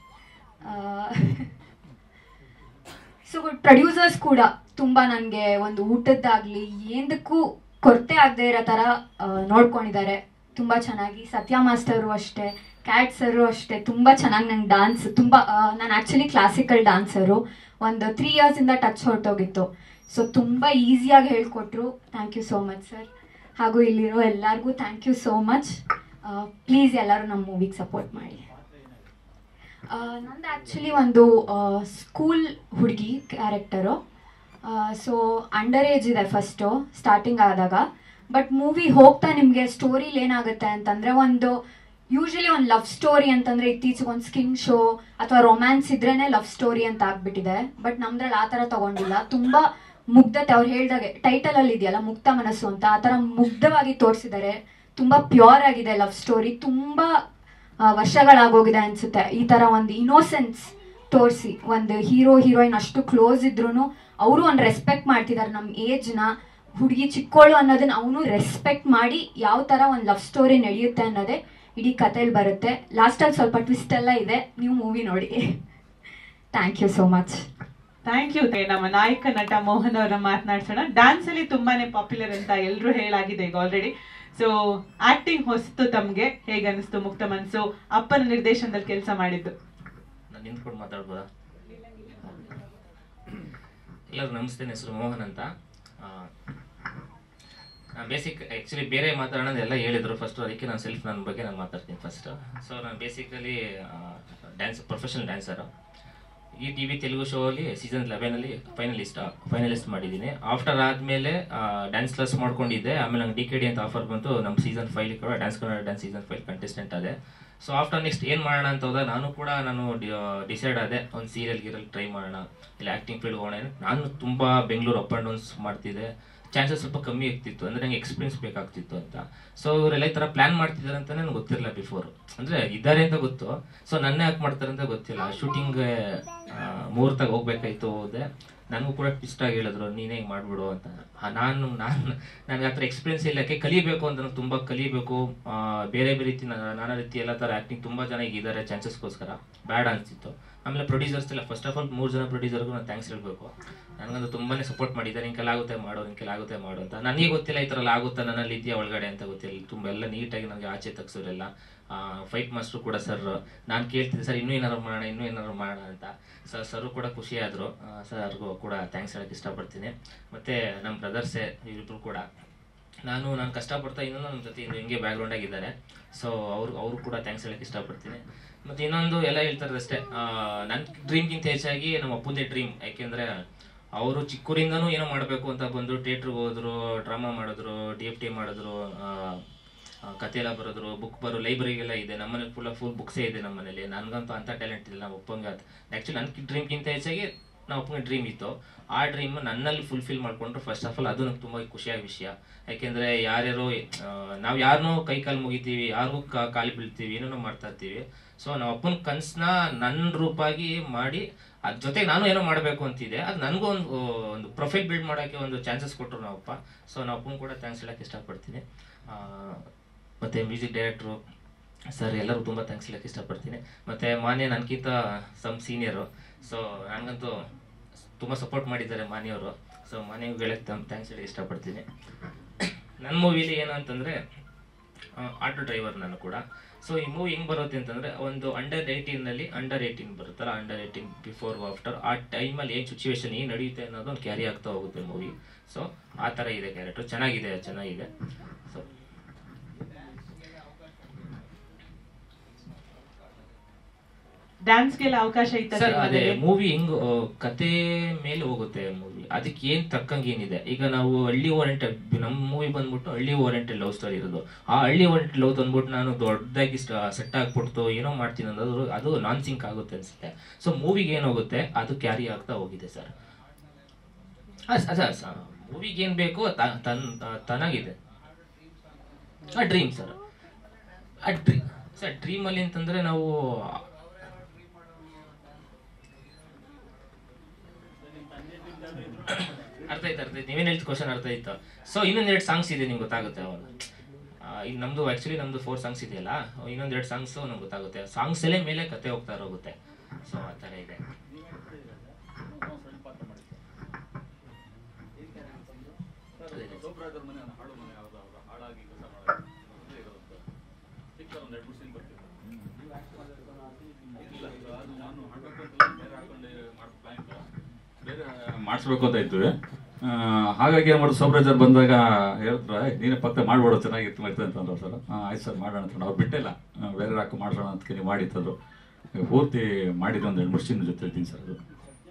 ಸೊ ಪ್ರೊಡ್ಯೂಸರ್ಸ್ ಕೂಡ ತುಂಬ ನನಗೆ ಒಂದು ಊಟದ್ದಾಗಲಿ ಏನದಕ್ಕೂ ಕೊರತೆ ಆಗದೆ ಇರೋ ಥರ ಆ, ನೋಡ್ಕೊಂಡಿದ್ದಾರೆ ತುಂಬ ಚೆನ್ನಾಗಿ ಸತ್ಯ ಮಾಸ್ಟರು ಅಷ್ಟೇ ಕ್ಯಾಟ್ ಸರು ಅಷ್ಟೇ ತುಂಬ ಚೆನ್ನಾಗಿ ನಂಗೆ ಡಾನ್ಸ್ ತುಂಬ ನಾನು ಆ್ಯಕ್ಚುಲಿ ಕ್ಲಾಸಿಕಲ್ ಡಾನ್ಸರು ಒಂದು ತ್ರೀ ಇಯರ್ಸಿಂದ ಟಚ್ ಹೊರಟೋಗಿತ್ತು ಸೊ ತುಂಬ ಈಸಿಯಾಗಿ ಹೇಳ್ಕೊಟ್ರು thank you so much sir ಹಾಗೂ ಇಲ್ಲಿರೋ ಎಲ್ಲರಿಗೂ thank you so much please ಎಲ್ಲರೂ ನಮ್ಮ ಮೂವಿಗೆ ಸಪೋರ್ಟ್ ಮಾಡಿ ಆ, ನಂದು ಆ್ಯಕ್ಚುಲಿ ಒಂದು ಸ್ಕೂಲ್ ಹುಡುಗಿ ಕ್ಯಾರೆಕ್ಟರು ಸೊ ಅಂಡರ್ ಏಜ್ ಇದೆ ಫಸ್ಟು ಸ್ಟಾರ್ಟಿಂಗ್ ಆದಾಗ ಬಟ್ ಮೂವಿ ಹೋಗ್ತಾ ನಿಮಗೆ ಸ್ಟೋರಿಲಿ ಏನಾಗುತ್ತೆ ಅಂತಂದರೆ ಒಂದು ಯೂಶಲಿ ಒಂದು ಲವ್ ಸ್ಟೋರಿ ಅಂತಂದರೆ ಇತ್ತೀಚೆಗೆ ಒಂದು ಸ್ಕಿನ್ ಶೋ ಅಥವಾ ರೊಮ್ಯಾನ್ಸ್ ಇದ್ರೇನೆ ಲವ್ ಸ್ಟೋರಿ ಅಂತ ಆಗ್ಬಿಟ್ಟಿದೆ ಬಟ್ ನಮ್ದ್ರಲ್ಲಿ ಆ ಥರ ತಗೊಂಡಿಲ್ಲ ತುಂಬ ಮುಗ್ಧತೆ ಅವ್ರು ಹೇಳ್ದಾಗೆ ಟೈಟಲ್ ಅಲ್ಲಿ ಇದೆಯಲ್ಲ ಮುಕ್ತ ಮನಸ್ಸು ಅಂತ ಆ ಥರ ಮುಗ್ಧವಾಗಿ ತೋರಿಸಿದ್ದಾರೆ ತುಂಬ ಪ್ಯೂರ್ ಆಗಿದೆ ಲವ್ ಸ್ಟೋರಿ ತುಂಬ ಆ, ವರ್ಷಗಳಾಗೋಗಿದೆ ಅನ್ಸುತ್ತೆ ಈ ತರ ಒಂದು ಇನೋಸೆನ್ಸ್ ತೋರಿಸಿ ಒಂದು ಹೀರೋ ಹೀರೋಯಿನ್ ಅಷ್ಟು ಕ್ಲೋಸ್ ಇದ್ರು ಅವರು ಒಂದು ರೆಸ್ಪೆಕ್ಟ್ ಮಾಡ್ತಿದ್ದಾರೆ ನಮ್ಮ ಏಜ್ನ ಹುಡುಗಿ ಚಿಕ್ಕೋಳು ಅನ್ನೋದನ್ನ ಅವನು ರೆಸ್ಪೆಕ್ಟ್ ಮಾಡಿ ಯಾವ ತರ ಒಂದು ಲವ್ ಸ್ಟೋರಿ ನಡೆಯುತ್ತೆ ಅನ್ನೋದೇ ಇಡೀ ಕಥೆಯಲ್ಲಿ ಬರುತ್ತೆ ಲಾಸ್ಟಲ್ಲಿ ಸ್ವಲ್ಪ ಟ್ವಿಸ್ಟ್ ಎಲ್ಲ ಇದೆ ನೀವು ಮೂವಿ ನೋಡಿ thank you so much thank you ನಮ್ಮ ನಾಯಕ ನಟ ಮೋಹನ್ ಅವರ ಮಾತನಾಡ್ಸೋಣ ಡ್ಯಾನ್ಸ್ ಅಲ್ಲಿ ತುಂಬಾನೇ ಪಾಪ್ಯುಲರ್ ಅಂತ ಎಲ್ಲರೂ ಹೇಳಾಗಿದೆ ಈಗ ಆಲ್ರೆಡಿ ಸೊ ಆಕ್ಟಿಂಗ್ ಹೊಸ್ತು ತಮ್ಗೆ ಹೇಗೆ ಅನಿಸ್ತು ಮುಕ್ತ ಮನಸ್ಸು ಅಪ್ಪನ ನಿರ್ದೇಶನದಲ್ಲಿ ಕೆಲಸ ಮಾಡಿದ್ದು ನಾನು ನಿಂತ್ಕೊಂಡು ಮಾತಾಡ್ಬೋದಾ ಎಲ್ಲರೂ ನಮಸ್ತೆ ನನ್ನ ಹೆಸರು ಮೋಹನ್ ಅಂತ ನಾನು ಬೇಸಿಕ್ ಆ್ಯಕ್ಚುಲಿ ಬೇರೆ ಮಾತಾಡೋದು ಎಲ್ಲ ಹೇಳಿದ್ರು ಫಸ್ಟ್ ಅದಕ್ಕೆ ನಾನು ಸೆಲ್ಫ್ ನನ್ನ ಬಗ್ಗೆ ನಾನು ಮಾತಾಡ್ತೀನಿ ಫಸ್ಟ್ ಸೊ ನಾನು basically dance professional dancer E T V Telugu show ಅಲ್ಲಿ ಸೀಸನ್ ಲೆವೆನಲ್ಲಿ ಫೈನಲಿಸ್ಟ್ ಫೈನಲಿಸ್ಟ್ ಮಾಡಿದ್ದೀನಿ ಆಫ್ಟರ್ ಆದಮೇಲೆ ಡ್ಯಾನ್ಸ್ ಕ್ಲಾಸ್ ಮಾಡ್ಕೊಂಡಿದ್ದೆ ಆಮೇಲೆ ನಂಗೆ ಡಿ ಕೆ ಡಿ ಅಂತ ಆಫರ್ ಬಂತು ನಮ್ಮ ಸೀಸನ್ ಫೈವ್ ಕೂಡ dance Kannada dance season five contestant ಅದೇ ಸೊ ಆಫ್ಟರ್ ನೆಕ್ಸ್ಟ್ ಏನು ಮಾಡೋಣ ಅಂತ ಹೋದಾಗ ನಾನು ಕೂಡ ನಾನು ಡಿಸೈಡ್ ಆದೆ ಒಂದು ಸೀರಿಯಲ್ ಗಿರಲ್ ಟ್ರೈ ಮಾಡೋಣ ಇಲ್ಲ ಆ್ಯಕ್ಟಿಂಗ್ ಫೀಲ್ಡ್ ಹೋಗೋಣ ನಾನು ತುಂಬ ಬೆಂಗಳೂರು ಅಪ್ ಆ್ಯಂಡ್ ಡೌನ್ಸ್ ಮಾಡ್ತಿದ್ದೆ ಚಾನ್ಸಸ್ ಸ್ವಲ್ಪ ಕಮ್ಮಿ ಆಗ್ತಿತ್ತು ಅಂದರೆ ನಂಗೆ ಎಕ್ಸ್ಪೀರಿಯನ್ಸ್ ಬೇಕಾಗ್ತಿತ್ತು ಅಂತ ಸೊ ಇವರೆಲ್ಲ ಈ ಥರ ಪ್ಲಾನ್ ಮಾಡ್ತಿದ್ದಾರೆ ಅಂತ ನನಗೆ ಗೊತ್ತಿರಲಿಲ್ಲ ಬಿಫೋರ್ ಅಂದರೆ ಇದ್ದಾರೆ ಅಂತ ಗೊತ್ತು ಸೊ ನನ್ನ ಯಾಕೆ ಮಾಡ್ತಾರೆ ಅಂತ ಗೊತ್ತಿಲ್ಲ ಶೂಟಿಂಗ್ ಮುಹೂರ್ತಾಗ ಹೋಗ್ಬೇಕಾಯ್ತು ಹೋದೆ ನನಗೂ ಕೂಡ ಇಷ್ಟ ಆಗಿ ಹೇಳಿದ್ರು ನೀನೇ ಹಿಂಗೆ ಮಾಡ್ಬಿಡು ಅಂತ ಆ, ನಾನು ನಾನು ನನಗೆ ಆ ಥರ ಎಕ್ಸ್ಪೀರಿಯನ್ಸ್ ಇಲ್ಲ ಯಾಕೆ ಕಲಿಬೇಕು ಅಂತ ನನಗೆ ತುಂಬ ಕಲಿಬೇಕು ಆ, ಬೇರೆ ಬೇರೆ ರೀತಿ ನಾ- ನಾನಾ ರೀತಿ ಎಲ್ಲ ಥರ ಆ್ಯಕ್ಟಿಂಗ್ ತುಂಬ ಜನ ಈಗ ಇದ್ದಾರೆ ಚಾನ್ಸಸ್ಗೋಸ್ಕರ ಬ್ಯಾಡ್ ಅನಿಸ್ತಿತ್ತು ಆಮೇಲೆ ಪ್ರೊಡ್ಯೂಸರ್ಸ್ ಎಲ್ಲ ಫಸ್ಟ್ ಆಫ್ ಆಲ್ ಮೂರು ಜನ ಪ್ರೊಡ್ಯೂಸರ್ಗೂ ನಾನು ಥ್ಯಾಂಕ್ಸ್ ಹೇಳ್ಬೇಕು ನನಗಂದು ತುಂಬಾನೇ ಸಪೋರ್ಟ್ ಮಾಡಿದ್ದಾರೆ ನಿಂಕೆಲ್ಲ ಆಗುತ್ತೆ ಮಾಡು ನಿಂಕೆಲ್ಲ ಆಗುತ್ತೆ ಮಾಡು ಅಂತ ನನಗೆ ಗೊತ್ತಿಲ್ಲ ಈ ಥರ ಎಲ್ಲ ಆಗುತ್ತಾ ನನ್ನಲ್ಲಿ ಇದೆಯಾ ಒಳಗಡೆ ಅಂತ ಗೊತ್ತಿಲ್ಲ ತುಂಬ ಎಲ್ಲ ನೀಟಾಗಿ ನನಗೆ ಆಚೆ ತಗ್ಸೋರೆಲ್ಲ ಫೈಟ್ ಮಾಸ್ಟ್ರು ಕೂಡ ಸರ್ ನಾನು ಕೇಳ್ತಿದ್ದೆ ಸರ್ ಇನ್ನೂ ಏನಾರು ಮಾಡೋಣ ಇನ್ನೂ ಏನಾರು ಮಾಡೋಣ ಅಂತ ಸರ್ ಸರ್ ಕೂಡ ಖುಷಿ ಆದರು ಸರ್ಗೂ ಕೂಡ ಥ್ಯಾಂಕ್ಸ್ ಹೇಳಕ್ಕೆ ಇಷ್ಟಪಡ್ತೀನಿ ಮತ್ತು ನಮ್ಮ ಬ್ರದರ್ಸೇ ಇವರಿಬ್ರು ಕೂಡ ನಾನು ನಾನು ಕಷ್ಟಪಡ್ತಾ ಇನ್ನೂ ನಮ್ಮ ಜೊತೆ ಇನ್ನು ಹಿಂಗೆ ಬ್ಯಾಕ್ಗ್ರೌಂಡ್ ಆಗಿದ್ದಾರೆ ಸೊ ಅವ್ರು ಅವರು ಕೂಡ ಥ್ಯಾಂಕ್ಸ್ ಹೇಳಕ್ಕೆ ಇಷ್ಟಪಡ್ತೀನಿ ಮತ್ತು ಇನ್ನೊಂದು ಎಲ್ಲ ಹೇಳ್ತಾರೆ ಅಷ್ಟೇ ನನ್ನ ಡ್ರೀಮ್ಗಿಂತ ಹೆಚ್ಚಾಗಿ ನಮ್ಮ ಅಪ್ಪಂದೇ ಡ್ರೀಮ್ ಯಾಕೆಂದರೆ ಅವರು ಚಿಕ್ಕೂರಿಂದನೂ ಏನೋ ಮಾಡಬೇಕು ಅಂತ ಬಂದು ಥಿಯೇಟ್ರಿಗೆ ಹೋದ್ರು ಡ್ರಾಮಾ ಮಾಡಿದ್ರು ಡಿ ಎಫ್ ಟಿ ಮಾಡಿದ್ರು ಆ, ಆ, ಕತೆ ಎಲ್ಲ ಬರೆದ್ರು ಬುಕ್ ಬರೋ ಲೈಬ್ರರಿಗೆಲ್ಲ ಇದೆ ನಮ್ಮನೇಲಿ ಫುಲ್ ಫುಲ್ ಬುಕ್ಸೇ ಇದೆ ನಮ್ಮ ಮನೇಲಿ ನನಗಂತೂ ಅಂಥ ಟ್ಯಾಲೆಂಟ್ ಇಲ್ಲ ನಮ್ಮ ಅಪ್ಪಂಗೆ ಆ್ಯಕ್ಚುಲಿ ನನ್ನ ಡ್ರೀಮ್ಗಿಂತ ಹೆಚ್ಚಾಗಿ ನಮ್ಮ ಅಪ್ಪಂಗೆ ಡ್ರೀಮ್ ಇತ್ತು ಆ ಡ್ರೀಮ್ ನನ್ನಲ್ಲಿ ಫುಲ್ಫಿಲ್ ಮಾಡ್ಕೊಂಡ್ರು ಫಸ್ಟ್ ಆಫ್ ಆಲ್ ಅದು ನಂಗೆ ತುಂಬ ಖುಷಿಯಾದ ವಿಷಯ ಯಾಕೆಂದರೆ ಯಾರ್ಯಾರೋ ನಾವು ಯಾರನ್ನೋ ಕೈ ಕಾಲು ಮುಗಿತೀವಿ ಯಾರಿಗೂ ಕಾಲು ಬೀಳ್ತೀವಿ ಏನೇನೋ ಮಾಡ್ತಾ ಇರ್ತೀವಿ ಸೊ ನಮ್ಮ ಅಪ್ಪನ ಕನ್ಸನ್ನ ನನ್ನ ರೂಪಾಗಿ ಮಾಡಿ ಅದ್ರ ಜೊತೆಗೆ ನಾನು ಏನೋ ಮಾಡಬೇಕು ಅಂತಿದೆ ಅದು ನನಗೂ ಒಂದು ಒಂದು ಪ್ರೊಫೈಲ್ ಬಿಲ್ಡ್ ಮಾಡೋಕ್ಕೆ ಒಂದು ಚಾನ್ಸಸ್ ಕೊಟ್ಟರು ನಾವಪ್ಪ ಸೊ ನಾವು ಅಪ್ಪನ ಕೂಡ ಥ್ಯಾಂಕ್ಸ್ ಹೇಳಕ್ಕೆ ಇಷ್ಟಪಡ್ತೀನಿ ಆ, ಮತ್ತೆ ಮ್ಯೂಸಿಕ್ ಡೈರೆಕ್ಟ್ರು ಸರ್ ಎಲ್ಲರೂ ತುಂಬ ಥ್ಯಾಂಕ್ಸ್ ಹೇಳಕ್ಕೆ ಇಷ್ಟಪಡ್ತೀನಿ ಮತ್ತು ಮಾನ್ಯ ನನಗಿಂತ ಸಮ್ ಸೀನಿಯರು ಸೊ ನನಗಂತೂ ತುಂಬ ಸಪೋರ್ಟ್ ಮಾಡಿದ್ದಾರೆ ಮಾನ್ಯವರು ಸೊ ಮಾನ್ಯವ್ರಿಗೆ ಹೇಳಕ್ಕೆ ಥ್ಯಾಂಕ್ಸ್ ಹೇಳಿ ಇಷ್ಟಪಡ್ತೀನಿ ನನ್ನ ಮೂವಿಲಿ ಏನು ಅಂತಂದರೆ ಆಟೋ ಡ್ರೈವರ್ ನಾನು ಕೂಡ ಸೊ ಈ ಮೂವಿ ಹೆಂಗ್ ಬರುತ್ತೆ ಅಂತಂದ್ರೆ ಒಂದು ಅಂಡರ್ ಏಯ್ಟೀನ್ ನಲ್ಲಿ ಅಂಡರ್ ಏಯ್ಟೀನ್ ಬರುತ್ತಲ್ಲ ಅಂಡರ್ ಏಯ್ಟೀನ್ ಬಿಫೋರ್ ಆಫ್ಟರ್ ಆ ಟೈಮಲ್ಲಿ ಏನ್ ಸಿಚುವೇಶನ್ ಏನ್ ನಡೆಯುತ್ತೆ ಅನ್ನೋದು ಒಂದು ಕ್ಯಾರಿ ಆಗ್ತಾ ಹೋಗುತ್ತೆ ಮೂವಿ ಸೊ ಆ ತರ ಇದೆ ಕ್ಯಾರೆಕ್ಟರ್ ಚೆನ್ನಾಗಿದೆ ಚೆನ್ನಾಗಿದೆ ಸೊ ಡ್ಯಾನ್ಸ್ಗೆಲ್ಲ ಅವಕಾಶ ಇತ್ತ ಸರ್ ಅದೇ ಮೂವಿ ಹೆಂಗ್ ಆ, ಕತೆ ಮೇಲೆ ಹೋಗುತ್ತೆ ಮೂವಿ ಅದಕ್ಕೆ ಏನ್ ತಕ್ಕಂಗೆ ಏನಿದೆ ಈಗ ನಾವು ಹಳ್ಳಿ ಓರಿಯೆಂಟೆಡ್ ನಮ್ಮ ಮೂವಿ ಬಂದ್ಬಿಟ್ಟು ಹಳ್ಳಿ ಓರಿಯೆಂಟೆಡ್ ಲವ್ ಸ್ಟೋರಿ ಇರೋದು ಆ ಹಳ್ಳಿ ಓರಿಯೆಂಟೆಡ್ ಲವ್ ತಂದ್ಬಿಟ್ಟು ನಾನು ದೊಡ್ಡದಾಗಿ ಸೆಟ್ ಆಗ್ಬಿಡ್ತು ಏನೋ ಮಾಡ್ತೀನಿ ಅನ್ನೋದು ಅದು ನಾನ್ ಸಿಂಕ್ ಆಗುತ್ತೆ ಅನ್ಸುತ್ತೆ ಸೊ ಮೂವಿಗೆ ಏನಾಗುತ್ತೆ ಅದು ಕ್ಯಾರಿ ಆಗ್ತಾ ಹೋಗಿದೆ ಸರ್ ಅದ ಮೂವಿಗೆ ಏನ್ ಬೇಕು ತ- ತನ್ ತನಾಗಿದೆ ಆ ಡ್ರೀಮ್ ಸರ್ ಆ ಡ್ರೀಮ್ ಸರ್ ಡ್ರೀಮ್ ಅಲ್ಲಿ ಅಂತಂದ್ರೆ ನಾವು ಅರ್ಥ ಆಯ್ತು ಅರ್ಥ ಆಯ್ತು ನೀವೇನು ಹೇಳ್ತು ಕ್ವಶನ್ ಅರ್ಥ ಆಯ್ತು ಸೊ ಇನ್ನೊಂದ್ ಎರಡು ಸಾಂಗ್ಸ್ ಇದೆ ನಿಮ್ಗೆ ಗೊತ್ತಾಗುತ್ತೆ ಅವಾಗ ಇನ್ನು ನಮ್ದು ಆಕ್ಚುಲಿ ನಮ್ದು ಫೋರ್ ಸಾಂಗ್ಸ್ ಇದೆಯಲ್ಲ ಇನ್ನೊಂದ್ ಎರಡು ಸಾಂಗ್ಸ್ ನಮ್ಗೆ ಗೊತ್ತಾಗುತ್ತೆ ಸಾಂಗ್ಸ್ ಅಲ್ಲೇ ಮೇಲೆ ಕತೆ ಹೋಗ್ತಾ ಹೋಗುತ್ತೆ ಸೊ ಆ ಥರ ಇದೆ ಮಾಡಿಸ್ಬೇಕು ಅಂತ ಇದ್ವಿ ಆ, ಹಾಗಾಗಿ ಏನು ಮಾಡೋದು ಸೋಬ್ರಾಜರ್ ಬಂದಾಗ ಹೇಳಿದ್ರೆ ನೀನೇ ಪತ್ತೆ ಮಾಡ್ಬೇಡ ಚೆನ್ನಾಗಿತ್ತು ಮತ್ತೆ ಅಂತಂದ್ರು ಸರ್ ಆಯ್ತು ಸರ್ ಮಾಡೋಣ ಅಂತ ಅವ್ರು ಬಿಟ್ಟಿಲ್ಲ ಆ, ಬೇರೆ ಹಾಕಿ ಮಾಡ್ಸೋಣ ಅಂತ ಕೇಳಿ ಮಾಡಿತ್ತದು ಪೂರ್ತಿ ಮಾಡಿದ್ದು ಒಂದು ಎರಡು ಮೂರು ಸೀನ್ ಜೊತೆ ಇದ್ದೀನಿ ಸರ್ ಅದು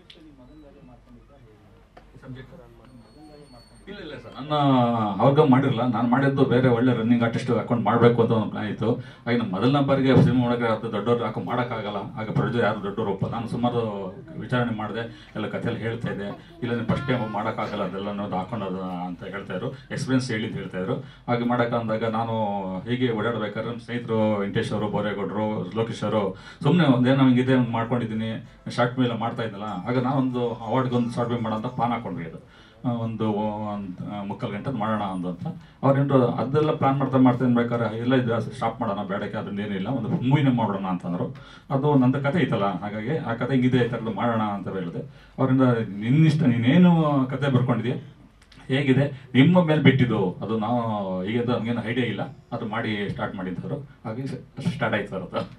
ಇಲ್ಲ ಇಲ್ಲ ಸರ್ ನನ್ನ ಅವ್ರಿಗ ಮಾಡಿರಲ್ಲ ನಾನು ಮಾಡಿದ್ದು ಬೇರೆ ಒಳ್ಳೆ ರನ್ನಿಂಗ್ ಆರ್ಟಿಸ್ಟ್ ಹಾಕೊಂಡು ಮಾಡಬೇಕು ಅಂತ ಒಂದು ಪ್ಲಾನ್ ಇತ್ತು ಆಗ ನಮ್ಮ ಮೊದಲನೇ ಬಾರಿಗೆ ಸಿನಿಮಾ ಮಾಡೋಕೆ ಅದು ದೊಡ್ಡವ್ರು ಹಾಕೊಂಡು ಮಾಡೋಕ್ಕಾಗಲ್ಲ ಆಗ ಪ್ರೊಡ್ಯೂಸರ್ ಯಾರು ದೊಡ್ಡವರು ಒಪ್ಪ ನಾನು ಸುಮಾರು ವಿಚಾರಣೆ ಮಾಡಿದೆ ಎಲ್ಲ ಕಥೆಯಲ್ಲಿ ಹೇಳ್ತಾ ಇದ್ದೆ ಇಲ್ಲ ನೀವು ಫಸ್ಟ್ ಟೈಮ್ ಮಾಡೋಕ್ಕಾಗಲ್ಲ ಅದೆಲ್ಲ ಅನ್ನೋದು ಹಾಕೊಂಡೋದು ಅಂತ ಹೇಳ್ತಾ ಇದ್ರು ಎಕ್ಸ್ಪೀರಿಯನ್ಸ್ ಹೇಳಿದ್ದು ಹೇಳ್ತಾ ಇದ್ರು ಹಾಗೆ ಮಾಡೋಕೆ ಅಂದಾಗ ನಾನು ಹೀಗೆ ಓಡಾಡ್ಬೇಕಾದ್ರೆ ನಮ್ಮ ಸ್ನೇಹಿತರು ವೆಂಕಟೇಶ್ ಅವರು ಬೋರೇಗೌಡರು ಲೋಕೇಶ್ ಅವರು ಸುಮ್ಮನೆ ಒಂದೇನೋ ಹಿಂಗಿದೆ ಒಂದು ಮಾಡ್ಕೊಂಡಿದ್ದೀನಿ ಶಾರ್ಟ್ ಫಿಲ್ಮ್ ಮಾಡ್ತಾ ಇದ್ದಲ್ಲ ಆಗ ನಾನೊಂದು ಅವಾರ್ಡ್ಗೆ ಒಂದು ಶಾರ್ಟ್ ಫಿಲ್ಮ್ ಮಾಡೋಂತ ಪ್ಲಾನ್ ಹಾಕೊಂಡ್ವಿ ಅದು ಆ, ಒಂದು ಒಂದು ಮುಕ್ಕಾಲು ಗಂಟೆ ಮಾಡೋಣ ಒಂದು ಅಂತ ಅವ್ರೇನು ಅದೆಲ್ಲ ಪ್ಲಾನ್ ಮಾಡ್ತಾ ಮಾಡ್ತಾ ಬೇಕಾದ್ರೆ ಎಲ್ಲ ಇದು ಸ್ಟಾಪ್ ಮಾಡೋಣ ಬೇಡಕ್ಕೆ ಅದನ್ನ ಏನಿಲ್ಲ ಒಂದು ಮೂವಿನೇ ಮಾಡೋಣ ಅಂತಂದ್ರು ಅದು ನಂದು ಕತೆ ಐತಲ್ಲ ಹಾಗಾಗಿ ಆ ಕತೆ ಹಿಂಗಿದೆ ಈ ಥರದ್ದು ಮಾಡೋಣ ಅಂತ ಹೇಳಿದೆ ಅವರಿಂದ ನಿನ್ನಿಷ್ಟ ನೀನೇನು ಕತೆ ಬರ್ಕೊಂಡಿದ್ಯಾ ಹೇಗಿದೆ ನಿಮ್ಮ ಮೇಲೆ ಬಿಟ್ಟಿದ್ದು ಅದು ನಾವು ಈಗ ನಮಗೇನು ಐಡಿಯಾ ಇಲ್ಲ ಅದು ಮಾಡಿ ಸ್ಟಾರ್ಟ್ ಮಾಡಿದ್ದವರು ಹಾಗೆ ಸ್ಟಾರ್ಟ್ ಆಯ್ತು ಸರ್ ಅದು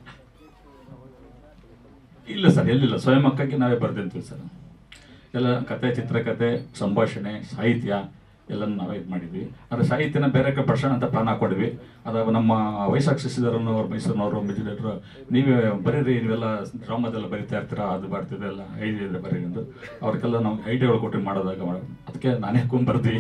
ಇಲ್ಲ ಸರ್ ಎಲ್ಲಿಲ್ಲ ಸ್ವಯಂಕ್ಕಾಗಿ ನಾವೇ ಬರ್ದಿರ್ತೀವಿ ಸರ್ ಎಲ್ಲ ಕತೆ ಚಿತ್ರಕಥೆ ಸಂಭಾಷಣೆ ಸಾಹಿತ್ಯ ಎಲ್ಲನೂ ನಾವೇ ಇದು ಮಾಡಿದ್ವಿ ಆದರೆ ಸಾಹಿತ್ಯನ ಬೇರೆ ಕಡೆ ಪರ್ಸನ್ ಅಂತ ಪ್ಲಾನ್ ಹಾಕೊಂಡಿದ್ವಿ ಅದು ನಮ್ಮ ವೈಶಾಖ ಶಶಿಧರನ್ ಅವ್ರು ಮೈಸೂರಿನವರು ಮಿಜಿಲೇಟ್ರು ನೀವೇ ಬರೀರಿ ನೀವೆಲ್ಲ ಡ್ರಾಮಾದೆಲ್ಲ ಬರಿತಾ ಇರ್ತೀರಾ ಅದು ಬರ್ತಿದೆ ಎಲ್ಲ ಐಡಿಯಾ ಇದೆ ಬರೀರಿ ಎಂದು ಅವ್ರಿಗೆಲ್ಲ ನಾವು ಐಡಿಯಾಗಳು ಕೊಟ್ಟು ಮಾಡೋದಾಗ ಮಾಡ- ಅದಕ್ಕೆ ನಾನೇ ಹಾಕೊಂಡು ಬರ್ದ್ವಿ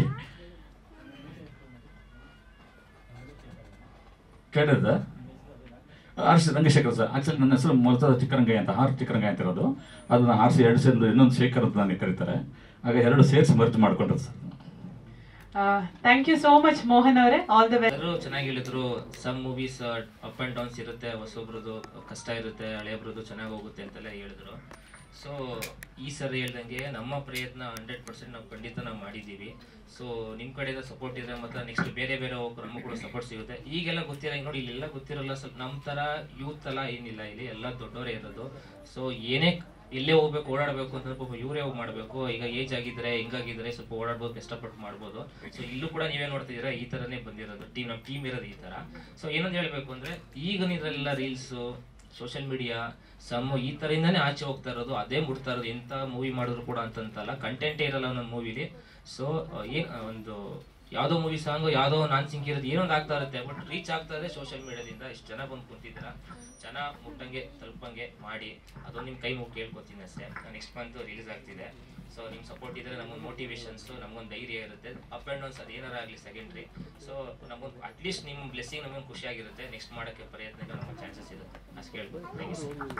ಕೇಳಿದ R C Rangashekhar sir actually ನನ್ನ ಹೆಸರು ಮೊದಲ ಚಿಕ್ಕರಂಗಯ್ಯ ಅಂತ ಆರ್ ಚಿಕ್ಕರಂಗಯ್ಯ ಅಂತ ಇರೋದು ಅದನ್ನ ಆರ್ಸಿ ಎರಡು ಸೇರಿದು ಇನ್ನೊಂದು ಶೇಖರ್ ಅಂತ ನನಗೆ ಕರೀತಾರೆ ಆಗ ಎರಡು ಸೇರಿಸಿ ಮರ್ಜ್ ಮಾಡ್ಕೊಂಡ್ರು sir thank you so much Mohan ಅವರೇ ಆಲ್ ದ ಬೆಸ್ಟ್ ಎಲ್ಲರೂ ಚೆನ್ನಾಗಿ ಹೇಳಿದ್ರು some movies up and downs ಇರುತ್ತೆ ಹೊಸೊಬ್ರದ್ದು ಕಷ್ಟ ಇರುತ್ತೆ ಹಳೆಯಬ್ರದ್ದು ಚೆನ್ನಾಗಿ ಹೋಗುತ್ತೆ ಅಂತೆಲ್ಲ ಹೇಳಿದ್ರು ಸೊ ಈ ಸರಿ ಹೇಳ್ದಂಗೆ ನಮ್ಮ ಪ್ರಯತ್ನ ಹಂಡ್ರೆಡ್ ಪರ್ಸೆಂಟ್ ನಾವು ಖಂಡಿತ ನಾವು ಮಾಡಿದ್ದೀವಿ ಸೊ ನಿಮ್ಮ ಕಡೆಯಿಂದ ಸಪೋರ್ಟ್ ಇದೆ ಮತ್ತೆ ನೆಕ್ಸ್ಟ್ ಬೇರೆ ಬೇರೆ ಹೋಗ್ರು ನಮಗೂ ಕೂಡ ಸಪೋರ್ಟ್ ಸಿಗುತ್ತೆ ಈಗೆಲ್ಲ ಗೊತ್ತಿರ ನೋಡಿ ಇಲ್ಲೆಲ್ಲ ಗೊತ್ತಿರಲ್ಲ ಸ್ವಲ್ಪ ನಮ್ಮ ಥರ ಯೂತ್ ಎಲ್ಲ ಏನಿಲ್ಲ ಇಲ್ಲಿ ಎಲ್ಲ ದೊಡ್ಡವರೇ ಇರೋದು ಸೊ ಏನೇ ಎಲ್ಲೇ ಹೋಗ್ಬೇಕು ಓಡಾಡಬೇಕು ಅಂತಂದ್ರೆ ಪಾಪ ಇವರೇ ಹೋಗಿ ಮಾಡಬೇಕು ಈಗ ಏಜ್ ಆಗಿದ್ರೆ ಹಿಂಗಾಗಿದ್ರೆ ಸ್ವಲ್ಪ ಓಡಾಡ್ಬೋದು ಕಷ್ಟಪಟ್ಟು ಮಾಡ್ಬೋದು ಸೊ ಇಲ್ಲೂ ಕೂಡ ನೀವೇ ನೋಡ್ತಿದ್ದೀರಾ ಈ ತರನೇ ಬಂದಿರೋದು ಟೀಮ್ ನಮ್ಮ ಟೀಮ್ ಇರೋದು ಈ ತರ ಸೊ ಏನಂತ ಹೇಳ್ಬೇಕು ಅಂದ್ರೆ ಈಗಿನಿದ್ರೆಲ್ಲ ರೀಲ್ಸ್ ಸೋಷಿಯಲ್ ಮೀಡಿಯಾ ಸಮ್ ಈ ತರದಿಂದಾನೇ ಆಚೆ ಹೋಗ್ತಾ ಇರೋದು ಅದೇ ಮುಡ್ತಾ ಇರೋದು ಎಂತ ಮೂವಿ ಮಾಡಿದ್ರು ಕೂಡ ಅಂತಂತಲ್ಲ ಕಂಟೆಂಟೇ ಇರಲ್ಲ ಒಂದೊಂದು ಮೂವಿಲಿ ಸೊ ಏನ್ ಒಂದು ಯಾವ್ದೋ ಮೂವಿ ಸಾಂಗ್ ಯಾವ್ದೋ ನಾನ್ ಸಿಂಕ್ ಇರೋದು ಏನೋ ಒಂದು ಆಗ್ತಾ ಇರುತ್ತೆ ಬಟ್ ರೀಚ್ ಆಗ್ತಾ ಇದೆ ಸೋಷಿಯಲ್ ಮೀಡಿಯಾದಿಂದ ಇಷ್ಟು ಜನ ಬಂದು ಕುಂತಿದ್ದೀರ ಜನ ಮುಟ್ಟಂಗೆ ತಲುಪಂಗೆ ಮಾಡಿ ಅದೊಂದು ನಿಮ್ಮ ಕೈ ಮುಗಿ ಕೇಳ್ಕೊತೀನಿ ಅಷ್ಟೇ ನೆಕ್ಸ್ಟ್ ಮಂತ್ ರಿಲೀಸ್ ಆಗ್ತಿದೆ ಸೊ ನಿಮ್ಮ ಸಪೋರ್ಟ್ ಇದ್ರೆ ನಮಗೊಂದು ಮೋಟಿವೇಶನ್ಸ್ ನಮಗೊಂದು ಧೈರ್ಯ ಇರುತ್ತೆ ಅಪ್ ಆ್ಯಂಡ್ ಡೌನ್ಸ್ ಅದು ಏನಾರ ಆಗಲಿ ಸೆಕೆಂಡ್ರಿ ಸೊ ನಮಗೊಂದು ಅಟ್ಲೀಸ್ಟ್ ನಿಮ್ಮ ಬ್ಲೆಸ್ಸಿಂಗ್ ನಮಗೊಂದು ಖುಷಿಯಾಗಿರುತ್ತೆ ನೆಕ್ಸ್ಟ್ ಮಾಡೋಕ್ಕೆ ಪ್ರಯತ್ನಕ್ಕೆ ನಮಗೆ ಚಾನ್ಸಸ್ ಇರುತ್ತೆ ಅಷ್ಟು ಕೇಳ್ಬೋದು ಥ್ಯಾಂಕ್ ಯು ಸರ್